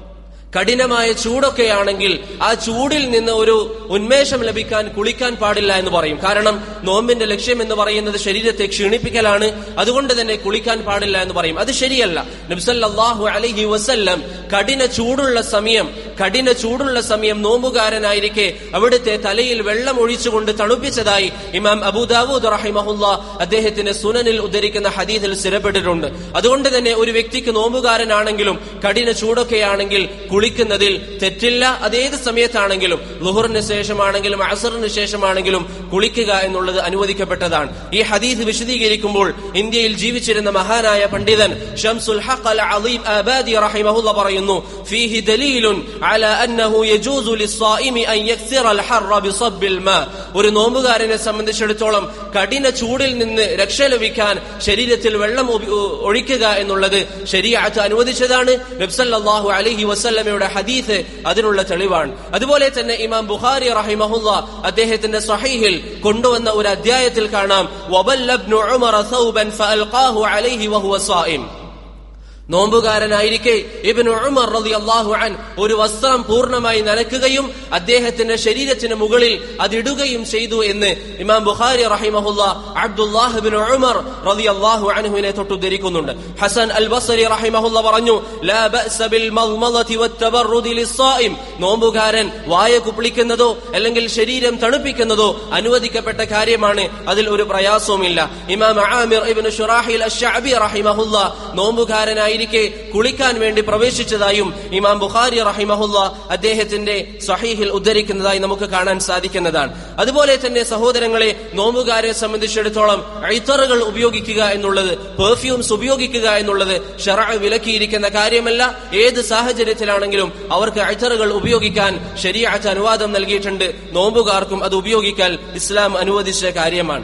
കഠിനമായ ചൂടൊക്കെയാണെങ്കിൽ ആ ചൂടിൽ നിന്ന് ഒരു ഉന്മേഷം ലഭിക്കാൻ കുളിക്കാൻ പാടില്ല എന്ന് പറയും കാരണം നോമ്പിന്റെ ലക്ഷ്യം എന്ന് പറയുന്നത് ശരീരത്തെ ക്ഷീണിപ്പിക്കലാണ് അതുകൊണ്ട് തന്നെ കുളിക്കാൻ പാടില്ല എന്ന് പറയും അത് ശരിയല്ല നബ്സല്ലാഹു അലൈഹി വസല്ലം കഠിന ചൂടുള്ള സമയം കഠിന ചൂടുള്ള സമയം നോമ്പുകാരനായിരിക്കെ അവിടുത്തെ തലയിൽ വെള്ളം ഒഴിച്ചുകൊണ്ട് തണുപ്പിച്ചതായി ഇമാം അബൂദാവൂദ് റഹിമഹുല്ല അദ്ദേഹത്തിന്റെ സുനനിൽ ഉദ്ധരിക്കുന്ന ഹദീസിൽ സ്ഥിരപ്പെട്ടിട്ടുണ്ട് അതുകൊണ്ട് തന്നെ ഒരു വ്യക്തിക്ക് നോമ്പുകാരനാണെങ്കിലും കഠിന ചൂടൊക്കെയാണെങ്കിൽ കുളിക്കുന്നതിൽ തെറ്റില്ല അതേത് സമയത്താണെങ്കിലും ലുഹറിന് ശേഷമാണെങ്കിലും അസറിന് ശേഷമാണെങ്കിലും കുളിക്കുക എന്നുള്ളത് അനുവദിക്കപ്പെട്ടതാണ് ഈ ഹദീസ് വിശദീകരിക്കുമ്പോൾ ഇന്ത്യയിൽ ജീവിച്ചിരുന്ന മഹാനായ പണ്ഡിതൻ ഷംസുൽ ഹഖ് അൽ അലീം ആബാദി റഹിമഹുല്ല പറയുന്നു ഫീഹി ദലീലുൻ അല അന്നഹു യജൂസു ലിസ്സായിമി അൻ യക്സിറ അൽ ഹർറ ബിസബ്ബിൽ മാ ഒരു നോമ്പുകാരനെ സംബന്ധിച്ചിടത്തോളം കഠിന ചൂടിൽ നിന്ന് രക്ഷ ലഭിക്കാൻ ശരീരത്തിൽ വെള്ളം ഉപ- ഒഴിക്കുക എന്നുള്ളത് ശരിയാത്ത് അനുവദിച്ചതാണ് നബ്സല്ലാഹു അലൈഹി വസല്ലമയുടെ ഹദീസ് അതിനുള്ള തെളിവാണ് അതുപോലെ തന്നെ ഇമാം ബുഖാരി റഹിമഹുല്ല അദ്ദേഹത്തിന്റെ സഹീഹിൽ കൊണ്ടുവന്ന ഒരു അധ്യായത്തിൽ കാണാം വബല്ല ഇബ്നു ഉമറ ثوبا فألقاه عليه وهو صائم നോമ്പുകാരനായിരിക്കെ ഇബ്നു ഉമർ റളിയല്ലാഹു അൻ ഒരു വസ്ത്രം പൂർണ്ണമായി നനക്കുകയും അദ്ദേഹത്തിന്റെ ശരീരത്തിന് മുകളിൽ അതിടുകയും ചെയ്തു എന്ന് ഇമാം ബുഖാരി റഹിമഹുല്ല അബ്ദുല്ലാഹ് ബിൻ ഉമർ റളിയല്ലാഹു അൻഹുവിനെ തൊട്ടുദ്ധരിക്കുന്നുണ്ട് ഹസൻ അൽ ബസരി റഹിമഹുല്ല പറഞ്ഞു ലാ ബഅസ ബിൽ മദ്മദതി വത്തബറുദി ലിസ്സായിം നോമ്പുകാരൻ വായ കുപ്പിളിക്കുന്നതോ അല്ലെങ്കിൽ ശരീരം തണുപ്പിക്കുന്നതോ അനുവദിക്കപ്പെട്ട കാര്യമാണ് അതിൽ ഒരു പ്രയാസവുമില്ല ഇമാം ആമിർ ഇബ്നു ഷുറാഹിൽ അശ്ശഅബി റഹിമഹുല്ല നോമ്പുകാരനായിരിക്കെ കുളിക്കാൻ വേണ്ടി പ്രവേശിച്ചതായും ഇമാം ബുഖാരി റഹിമഹുല്ല അദ്ദേഹത്തിന്റെ സഹീഹിൽ ഉദ്ധരിക്കുന്നതായി നമുക്ക് കാണാൻ സാധിക്കുന്നതാണ് അതുപോലെ തന്നെ സഹോദരങ്ങളെ നോമ്പുകാരെ സംബന്ധിച്ചിടത്തോളം ഐത്തറുകൾ ഉപയോഗിക്കുക എന്നുള്ളത് പെർഫ്യൂംസ് ഉപയോഗിക്കുക എന്നുള്ളത് ഷറ വിലക്കിയിരിക്കുന്ന കാര്യമല്ല ഏത് സാഹചര്യത്തിലാണെങ്കിലും അവർക്ക് ഐത്തറുകൾ ഉപയോഗിക്കാൻ ശരിയാച്ച അനുവാദം നൽകിയിട്ടുണ്ട് നോമ്പുകാർക്കും അത് ഉപയോഗിക്കാൻ ഇസ്ലാം അനുവദിച്ച കാര്യമാണ്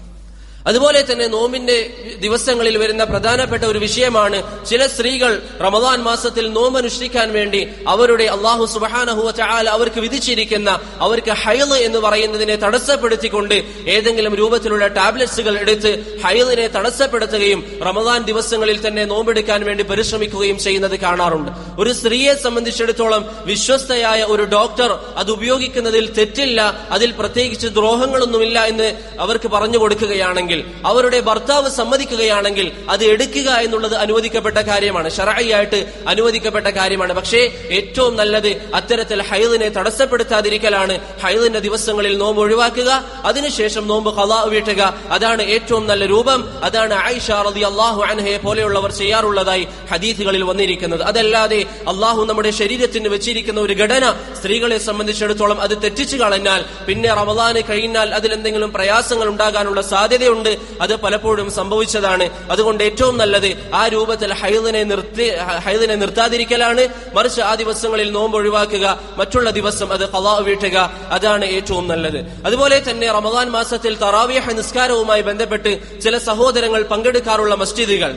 അതുപോലെ തന്നെ നോമ്പിന്റെ ദിവസങ്ങളിൽ വരുന്ന പ്രധാനപ്പെട്ട ഒരു വിഷയമാണ് ചില സ്ത്രീകൾ റമദാൻ മാസത്തിൽ നോമ്പ് അനുഷ്ഠിക്കാൻ വേണ്ടി അവരുടെ അള്ളാഹു സുബാനഹുവ ചാല അവർക്ക് വിധിച്ചിരിക്കുന്ന അവർക്ക് ഹൈല് എന്ന് പറയുന്നതിനെ തടസ്സപ്പെടുത്തിക്കൊണ്ട് ഏതെങ്കിലും രൂപത്തിലുള്ള ടാബ്ലറ്റ്സുകൾ എടുത്ത് ഹൈലിനെ തടസ്സപ്പെടുത്തുകയും റമദാൻ ദിവസങ്ങളിൽ തന്നെ നോമ്പെടുക്കാൻ വേണ്ടി പരിശ്രമിക്കുകയും ചെയ്യുന്നത് കാണാറുണ്ട് ഒരു സ്ത്രീയെ സംബന്ധിച്ചിടത്തോളം വിശ്വസ്തയായ ഒരു ഡോക്ടർ അത് ഉപയോഗിക്കുന്നതിൽ തെറ്റില്ല അതിൽ പ്രത്യേകിച്ച് ദ്രോഹങ്ങളൊന്നുമില്ല എന്ന് അവർക്ക് പറഞ്ഞു കൊടുക്കുകയാണെങ്കിൽ അവരുടെ ഭർത്താവ് സമ്മതിക്കുകയാണെങ്കിൽ അത് എടുക്കുക എന്നുള്ളത് അനുവദിക്കപ്പെട്ട കാര്യമാണ് ഷറായിയായിട്ട് അനുവദിക്കപ്പെട്ട കാര്യമാണ് പക്ഷേ ഏറ്റവും നല്ലത് അത്തരത്തിൽ ഹൈദിനെ തടസ്സപ്പെടുത്താതിരിക്കലാണ് ഹൈദിന്റെ ദിവസങ്ങളിൽ നോമ്പ് ഒഴിവാക്കുക അതിനുശേഷം നോമ്പ് കലാ വീട്ടുക അതാണ് ഏറ്റവും നല്ല രൂപം അതാണ് ആയിഷ റതി അള്ളാഹു അൻഹയെ പോലെയുള്ളവർ ചെയ്യാറുള്ളതായി ഹദീഥുകളിൽ വന്നിരിക്കുന്നത് അതല്ലാതെ അള്ളാഹു നമ്മുടെ ശരീരത്തിന് വെച്ചിരിക്കുന്ന ഒരു ഘടന സ്ത്രീകളെ സംബന്ധിച്ചിടത്തോളം അത് തെറ്റിച്ചു കളഞ്ഞാൽ പിന്നെ റമദാന് കഴിഞ്ഞാൽ അതിലെന്തെങ്കിലും പ്രയാസങ്ങൾ ഉണ്ടാകാനുള്ള സാധ്യതയുണ്ട് അത് പലപ്പോഴും സംഭവിച്ചതാണ് അതുകൊണ്ട് ഏറ്റവും നല്ലത് ആ രൂപത്തിൽ ഹൈദിനെ നിർത്തി ഹൈദിനെ നിർത്താതിരിക്കലാണ് മറിച്ച് ആ ദിവസങ്ങളിൽ നോമ്പ് ഒഴിവാക്കുക മറ്റുള്ള ദിവസം അത് കലാ വീട്ടുക അതാണ് ഏറ്റവും നല്ലത് അതുപോലെ തന്നെ റമദാൻ മാസത്തിൽ തറാവിയഹ നിസ്കാരവുമായി ബന്ധപ്പെട്ട് ചില സഹോദരങ്ങൾ പങ്കെടുക്കാറുള്ള മസ്ജിദുകൾ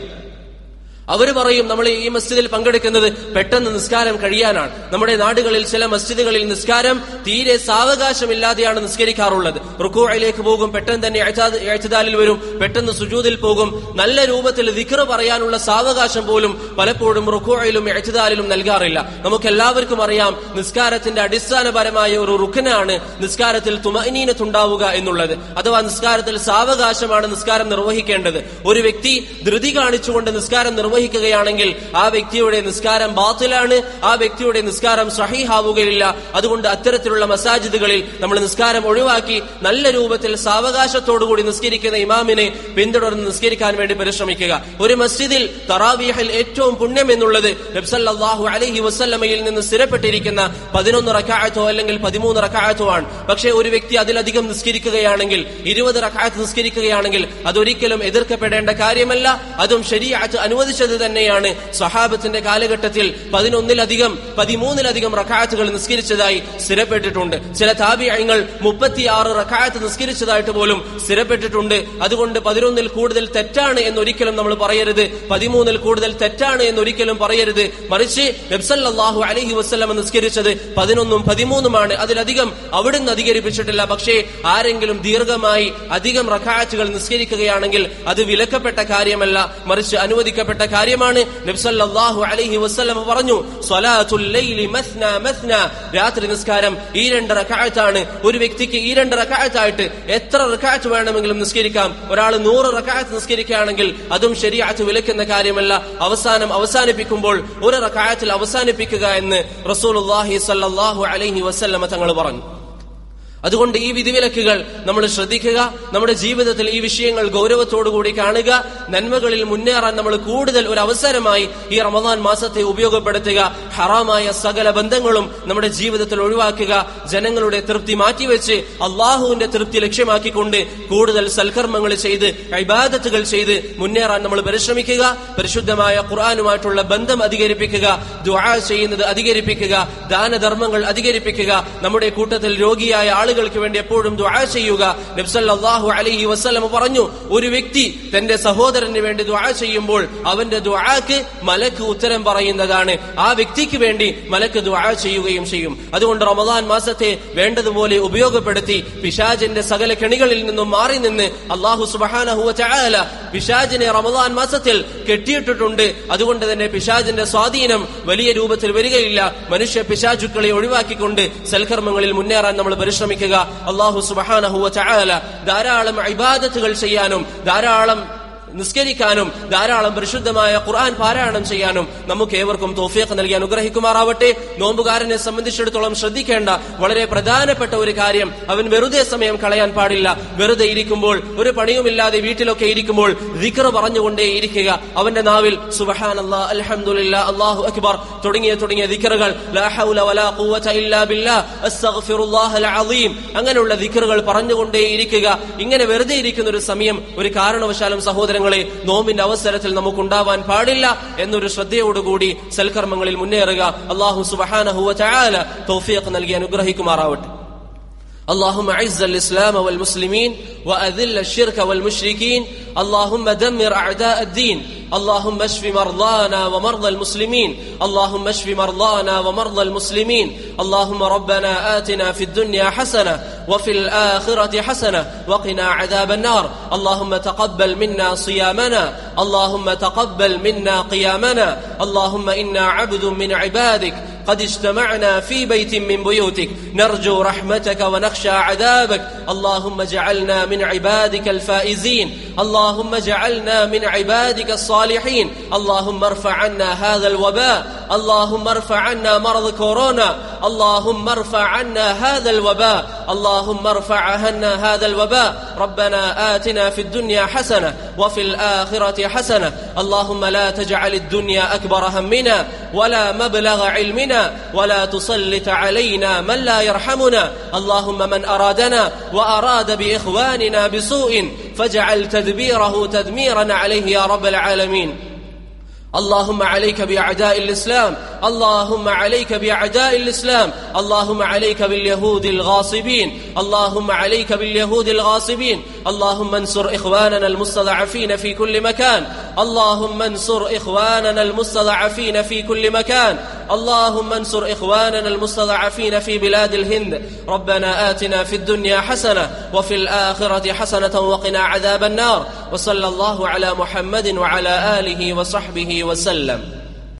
അവർ പറയും നമ്മൾ ഈ മസ്ജിദിൽ പങ്കെടുക്കുന്നത് പെട്ടെന്ന് നിസ്കാരം കഴിയാനാണ് നമ്മുടെ നാടുകളിൽ ചില മസ്ജിദുകളിൽ നിസ്കാരം തീരെ സാവകാശമില്ലാതെയാണ് നിസ്കരിക്കാറുള്ളത് റുക്കോയിലേക്ക് പോകും പെട്ടെന്ന് തന്നെ എഴുതാലിൽ വരും പെട്ടെന്ന് സുജൂതിൽ പോകും നല്ല രൂപത്തിൽ ദിക്ർ പറയാനുള്ള സാവകാശം പോലും പലപ്പോഴും റുക്കോയിലും എഴുതാലിലും നൽകാറില്ല നമുക്ക് എല്ലാവർക്കും അറിയാം നിസ്കാരത്തിന്റെ അടിസ്ഥാനപരമായ ഒരു റുക്കനാണ് നിസ്കാരത്തിൽ തുമനീനത്തുണ്ടാവുക എന്നുള്ളത് അഥവാ നിസ്കാരത്തിൽ സാവകാശമാണ് നിസ്കാരം നിർവഹിക്കേണ്ടത് ഒരു വ്യക്തി ധൃതി കാണിച്ചുകൊണ്ട് നിസ്കാരം നിർവഹിക്കുകയാണെങ്കിൽ ആ വ്യക്തിയുടെ നിസ്കാരം ബാത്തിലാണ് ആ വ്യക്തിയുടെ നിസ്കാരം സഹിഹാവുകയില്ല അതുകൊണ്ട് അത്തരത്തിലുള്ള മസാജിദുകളിൽ നമ്മൾ നിസ്കാരം ഒഴിവാക്കി നല്ല രൂപത്തിൽ സാവകാശത്തോടുകൂടി നിസ്കരിക്കുന്ന ഇമാമിനെ പിന്തുടർന്ന് നിസ്കരിക്കാൻ വേണ്ടി പരിശ്രമിക്കുക ഒരു മസ്ജിദിൽ തറാവിയഹിൽ ഏറ്റവും പുണ്യം എന്നുള്ളത് നബ്സല്ലാഹു അലഹി വസ്ല്ലമയിൽ നിന്ന് സ്ഥിരപ്പെട്ടിരിക്കുന്ന പതിനൊന്ന് റക്കായത്തോ അല്ലെങ്കിൽ പതിമൂന്ന് റക്കായത്തോ ആണ് പക്ഷേ ഒരു വ്യക്തി അതിലധികം നിസ്കരിക്കുകയാണെങ്കിൽ ഇരുപത് റക്കായത്ത് നിസ്കരിക്കുകയാണെങ്കിൽ അതൊരിക്കലും എതിർക്കപ്പെടേണ്ട കാര്യമല്ല അതും ശരിയാറ്റ് അനുവദിച്ചത് തന്നെയാണ് സഹാബത്തിന്റെ കാലഘട്ടത്തിൽ പതിനൊന്നിലധികം പതിമൂന്നിലധികം റക്കായത്തുകൾ നിസ്കരിച്ചതായി സ്ഥിരപ്പെട്ടിട്ടുണ്ട് ചില താപിയങ്ങൾ മുപ്പത്തിയാറ് റക്കായത്ത് നിസ്കരിച്ചതായിട്ട് പോലും സ്ഥിരപ്പെട്ടിട്ടുണ്ട് അതുകൊണ്ട് പതിനൊന്നിൽ കൂടുതൽ തെറ്റാണ് എന്നൊരിക്കലും നമ്മൾ പറയരുത് പതിമൂന്നിൽ കൂടുതൽ തെറ്റാണ് എന്നൊരിക്കലും പറയരുത് മറിച്ച് നബ്സല്ലാഹു അലഹി വസ്ലം നിസ്കരിച്ചത് പതിനൊന്നും പതിമൂന്നുമാണ് അതിലധികം അവിടുന്ന് അധികരിപ്പിച്ചിട്ടില്ല പക്ഷേ ആരെങ്കിലും ദീർഘമായി അധികം റക്കായത്തുകൾ നിസ്കരിക്കുകയാണെങ്കിൽ അത് വിലക്കപ്പെട്ട കാര്യമല്ല മറിച്ച് അനുവദിക്കപ്പെട്ട കാര്യമാണ് നബ്സല്ലാഹു അലഹി വസ്ലം പറഞ്ഞു സ്വലാത്തുൽ ലൈലി മസ്ന മസ്ന രാത്രി നിസ്കാരം ഈ രണ്ട് റക്കായത്താണ് ഒരു വ്യക്തിക്ക് ഈ രണ്ട് റക്കായത്തായിട്ട് എത്ര റക്കായത്ത് വേണമെങ്കിലും നിസ്കരിക്കാം ഒരാൾ നൂറ് റക്കായത്ത് നിസ്കരിക്കുകയാണെങ്കിൽ അതും ശരിയാത്ത് വിലക്കുന്ന കാര്യമല്ല അവസാനം അവസാനിപ്പിക്കുമ്പോൾ ഒരു റക്കായത്തിൽ അവസാനിപ്പിക്കുക എന്ന് റസൂലുള്ളാഹി സല്ലല്ലാഹു അലൈഹി വസല്ലമ തങ്ങൾ പറഞ്ഞു അതുകൊണ്ട് ഈ വിധിവിലക്കുകൾ നമ്മൾ ശ്രദ്ധിക്കുക നമ്മുടെ ജീവിതത്തിൽ ഈ വിഷയങ്ങൾ ഗൗരവത്തോടുകൂടി കാണുക നന്മകളിൽ മുന്നേറാൻ നമ്മൾ കൂടുതൽ ഒരു അവസരമായി ഈ റമദാൻ മാസത്തെ ഉപയോഗപ്പെടുത്തുക ഹറാമായ സകല ബന്ധങ്ങളും നമ്മുടെ ജീവിതത്തിൽ ഒഴിവാക്കുക ജനങ്ങളുടെ തൃപ്തി മാറ്റിവെച്ച് അള്ളാഹുവിന്റെ തൃപ്തി ലക്ഷ്യമാക്കിക്കൊണ്ട് കൂടുതൽ സൽക്കർമ്മങ്ങൾ ചെയ്ത് ഇബാദത്തുകൾ ചെയ്ത് മുന്നേറാൻ നമ്മൾ പരിശ്രമിക്കുക പരിശുദ്ധമായ ഖുർആാനുമായിട്ടുള്ള ബന്ധം അധികരിപ്പിക്കുക ദുആ ചെയ്യുന്നത് അധികരിപ്പിക്കുക ദാനധർമ്മങ്ങൾ അധികരിപ്പിക്കുക നമ്മുടെ കൂട്ടത്തിൽ രോഗിയായ ആളുകൾ ആളുകൾക്ക് വേണ്ടി എപ്പോഴും ദുആ ചെയ്യുക നബ്സല്ലാഹു അലൈഹി വസ്ലം പറഞ്ഞു ഒരു വ്യക്തി തന്റെ സഹോദരന് വേണ്ടി ദുആ ചെയ്യുമ്പോൾ അവന്റെ ദുആക്ക് മലക്ക് ഉത്തരം പറയുന്നതാണ് ആ വ്യക്തിക്ക് വേണ്ടി മലക്ക് ദുആ ചെയ്യുകയും ചെയ്യും അതുകൊണ്ട് റമദാൻ മാസത്തെ വേണ്ടതുപോലെ ഉപയോഗപ്പെടുത്തി പിശാജിന്റെ സകല കെണികളിൽ നിന്നും മാറി നിന്ന് അള്ളാഹു സുബാനഹുവ ചായാല പിശാജിനെ റമദാൻ മാസത്തിൽ കെട്ടിയിട്ടിട്ടുണ്ട് അതുകൊണ്ട് തന്നെ പിശാജിന്റെ സ്വാധീനം വലിയ രൂപത്തിൽ വരികയില്ല മനുഷ്യ പിശാചുക്കളെ ഒഴിവാക്കിക്കൊണ്ട് സൽക്കർമ്മങ്ങളിൽ മുന്നേറാൻ നമ്മൾ പരിശ്രമിക്കുക അള്ളാഹു സുബഹാനഹുവ ചായാല ധാരാളം ഇബാദത്തുകൾ ചെയ്യാനും ധാരാളം നിസ്കരിക്കാനും ധാരാളം പരിശുദ്ധമായ ഖുർആൻ പാരായണം ചെയ്യാനും നമുക്ക് ഏവർക്കും തോഫിയൊക്കെ നൽകി അനുഗ്രഹിക്കുമാറാവട്ടെ നോമ്പുകാരനെ സംബന്ധിച്ചിടത്തോളം ശ്രദ്ധിക്കേണ്ട വളരെ പ്രധാനപ്പെട്ട ഒരു കാര്യം അവൻ വെറുതെ സമയം കളയാൻ പാടില്ല വെറുതെ ഇരിക്കുമ്പോൾ ഒരു പണിയുമില്ലാതെ വീട്ടിലൊക്കെ ഇരിക്കുമ്പോൾ ദിക്ർ പറഞ്ഞുകൊണ്ടേ ഇരിക്കുക അവന്റെ നാവിൽ സുബഹാൻ അൽഹംദുലില്ലാ അല്ലാഹു അക്ബർ തുടങ്ങിയ തുടങ്ങിയ ദിക്റുകൾ ലാ ഹൗല വലാ ഖുവത ഇല്ലാ ബില്ലാ അസ്തഗ്ഫിറുല്ലാഹൽ അളീം അങ്ങനെയുള്ള ദിക്റുകൾ പറഞ്ഞുകൊണ്ടേ ഇരിക്കുക ഇങ്ങനെ വെറുതെ ഇരിക്കുന്ന ഒരു സമയം ഒരു കാരണവശാലും സഹോദരങ്ങളെ നോമ്പിന്റെ അവസരത്തിൽ നമുക്കുണ്ടാവാൻ പാടില്ല എന്നൊരു ശ്രദ്ധയോടുകൂടി സൽക്കർമ്മങ്ങളിൽ മുന്നേറുക അള്ളാഹു സുബഹാനഹുവ ചായാല തൗഫീഖ് നൽകി അനുഗ്രഹിക്കുമാറാവട്ടെ اللهم اعز الاسلام والمسلمين واذل الشرك والمشركين اللهم دمر اعداء الدين اللهم اشف مرضانا ومرضى المسلمين اللهم اشف مرضانا ومرضى المسلمين اللهم ربنا آتنا في الدنيا حسنة وفي الآخرة حسنة وقنا عذاب النار اللهم تقبل منا صيامنا اللهم تقبل منا قيامنا اللهم إنا عبد من عبادك قد اجتمعنا في بيت من بيوتك نرجو رحمتك ونخشى عذابك اللهم اجعلنا من عبادك الفائزين اللهم اجعلنا من عبادك الصالحين اللهم ارفع عنا هذا الوباء اللهم ارفع عنا مرض كورونا اللهم ارفع عنا هذا الوباء اللهم ارفع عنا هذا الوباء ربنا آتنا في الدنيا حسنة وفي الآخرة حسنة اللهم لا تجعل الدنيا أكبر همنا ولا مبلغ علمنا ولا تسلط علينا من لا يرحمنا اللهم من أرادنا وأراد بإخواننا بسوء فاجعل تدبيره تدميرا عليه يا رب العالمين اللهم عليك بأعداء الإسلام اللهم عليك بأعداء الإسلام اللهم عليك باليهود الغاصبين اللهم عليك باليهود الغاصبين اللهم انصر إخواننا المستضعفين في كل مكان اللهم انصر إخواننا المستضعفين في كل مكان اللهم انصر إخواننا المستضعفين في بلاد الهند ربنا آتنا في الدنيا حسنة وفي الآخرة حسنة وقنا عذاب النار وصلى الله على محمد وعلى آله وصحبه وسلم